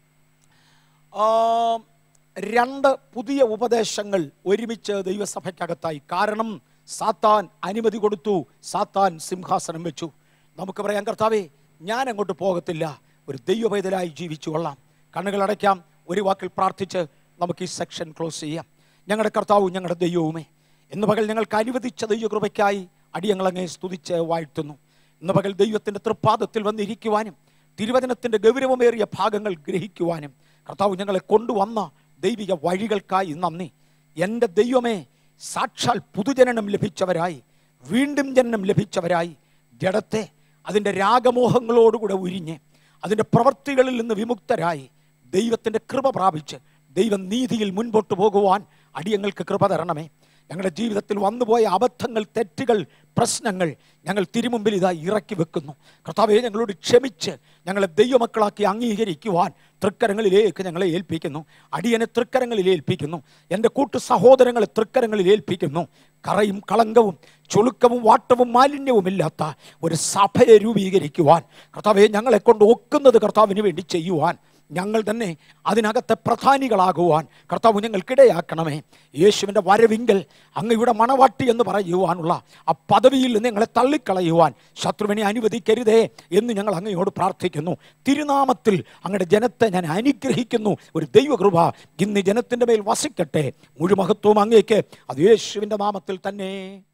ആ, രണ്ട് പുതിയ ഉപദേശങ്ങൾ ഒരുമിച്ച് ദൈവസഭയ്ക്കകത്തായി കാരണം സാത്താൻ അനുമതി കൊടുത്തു സാത്താൻ സിംഹാസനം വെച്ചു നമുക്ക് പറയാം കർത്താവേ ഞാൻ അങ്ങോട്ട് പോകത്തില്ല ഒരു ദൈവപൈതലായി ജീവിച്ചു കൊള്ളാം കണ്ണുകൾ അടയ്ക്കാം ഒരു വാക്കിൽ പ്രാർത്ഥിച്ച് നമുക്ക് ഈ സെക്ഷൻ ക്ലോസ് ചെയ്യാം ഞങ്ങളുടെ കർത്താവും ഞങ്ങളുടെ ദൈവവുമേ ഇന്ന് പകൽ ഞങ്ങൾക്ക് അനുവദിച്ച ദൈവകൃപയ്ക്കായി അടിയങ്ങളങ്ങെ സ്തുതിച്ച് വാഴ്ത്തുന്നു ഇന്ന് പകൽ ദൈവത്തിൻ്റെ തൃപ്പാദത്തിൽ വന്നിരിക്കുവാനും തിരുവചനത്തിൻ്റെ ഗൗരവമേറിയ ഭാഗങ്ങൾ ഗ്രഹിക്കുവാനും കർത്താവ് ഞങ്ങളെ കൊണ്ടുവന്ന ദൈവിക വഴികൾക്കായി നന്ദി എൻ്റെ ദൈവമേ സാക്ഷാൽ പുതുജനനം ലഭിച്ചവരായി വീണ്ടും ജനനം ലഭിച്ചവരായി ജഡത്തെ അതിൻ്റെ രാഗമോഹങ്ങളോടുകൂടെ ഉരിഞ്ഞ് അതിൻ്റെ പ്രവൃത്തികളിൽ നിന്ന് വിമുക്തരായി ദൈവത്തിൻ്റെ കൃപ പ്രാപിച്ച് ദൈവനീതിയിൽ മുൻപോട്ട് പോകുവാൻ അടിയങ്ങൾക്ക് കൃപ തരണമേ ഞങ്ങളുടെ ജീവിതത്തിൽ വന്നുപോയ അബദ്ധങ്ങൾ തെറ്റുകൾ പ്രശ്നങ്ങൾ ഞങ്ങൾ തിരുമുമ്പിൽ ഇതാ ഇറക്കി വെക്കുന്നു കർത്താവെ ഞങ്ങളോട് ക്ഷമിച്ച് ഞങ്ങളെ ദൈവമക്കളാക്കി അംഗീകരിക്കുവാൻ തൃക്കരങ്ങളിലേക്ക് ഞങ്ങളെ ഏൽപ്പിക്കുന്നു അടിയനെ തൃക്കരങ്ങളിൽ ഏൽപ്പിക്കുന്നു എൻ്റെ കൂട്ടു സഹോദരങ്ങളെ തൃക്കരങ്ങളിൽ ഏൽപ്പിക്കുന്നു കറയും കളങ്കവും ചുളുക്കവും വാട്ടവും മാലിന്യവുമില്ലാത്ത ഒരു സഭയെ രൂപീകരിക്കുവാൻ കർത്താവെ ഞങ്ങളെ കൊണ്ട് ഒക്കുന്നത് കർത്താവിന് വേണ്ടി ചെയ്യുവാൻ ഞങ്ങൾ തന്നെ അതിനകത്തെ പ്രധാനികളാകുവാൻ കർത്താവ് ഞങ്ങൾക്കിടയാക്കണമേ യേശുവിൻ്റെ വരവിങ്കൽ അങ്ങയുടെ മണവാട്ടി എന്ന് പറയുവാനുള്ള ആ പദവിയിൽ നിന്ന് ഞങ്ങളെ തള്ളിക്കളയുവാൻ ശത്രുവിനെ അനുവദിക്കരുതേ എന്ന് ഞങ്ങൾ അങ്ങയോട് പ്രാർത്ഥിക്കുന്നു തിരുനാമത്തിൽ അങ്ങയുടെ ജനത്തെ ഞാൻ അനുഗ്രഹിക്കുന്നു ഒരു ദൈവകൃപ ഇന്ന് ഈ ജനത്തിൻ്റെ മേൽ വസിക്കട്ടെ മുഴുമഹത്വവും അങ്ങേക്ക് അത് യേശുവിൻ്റെ നാമത്തിൽ തന്നെ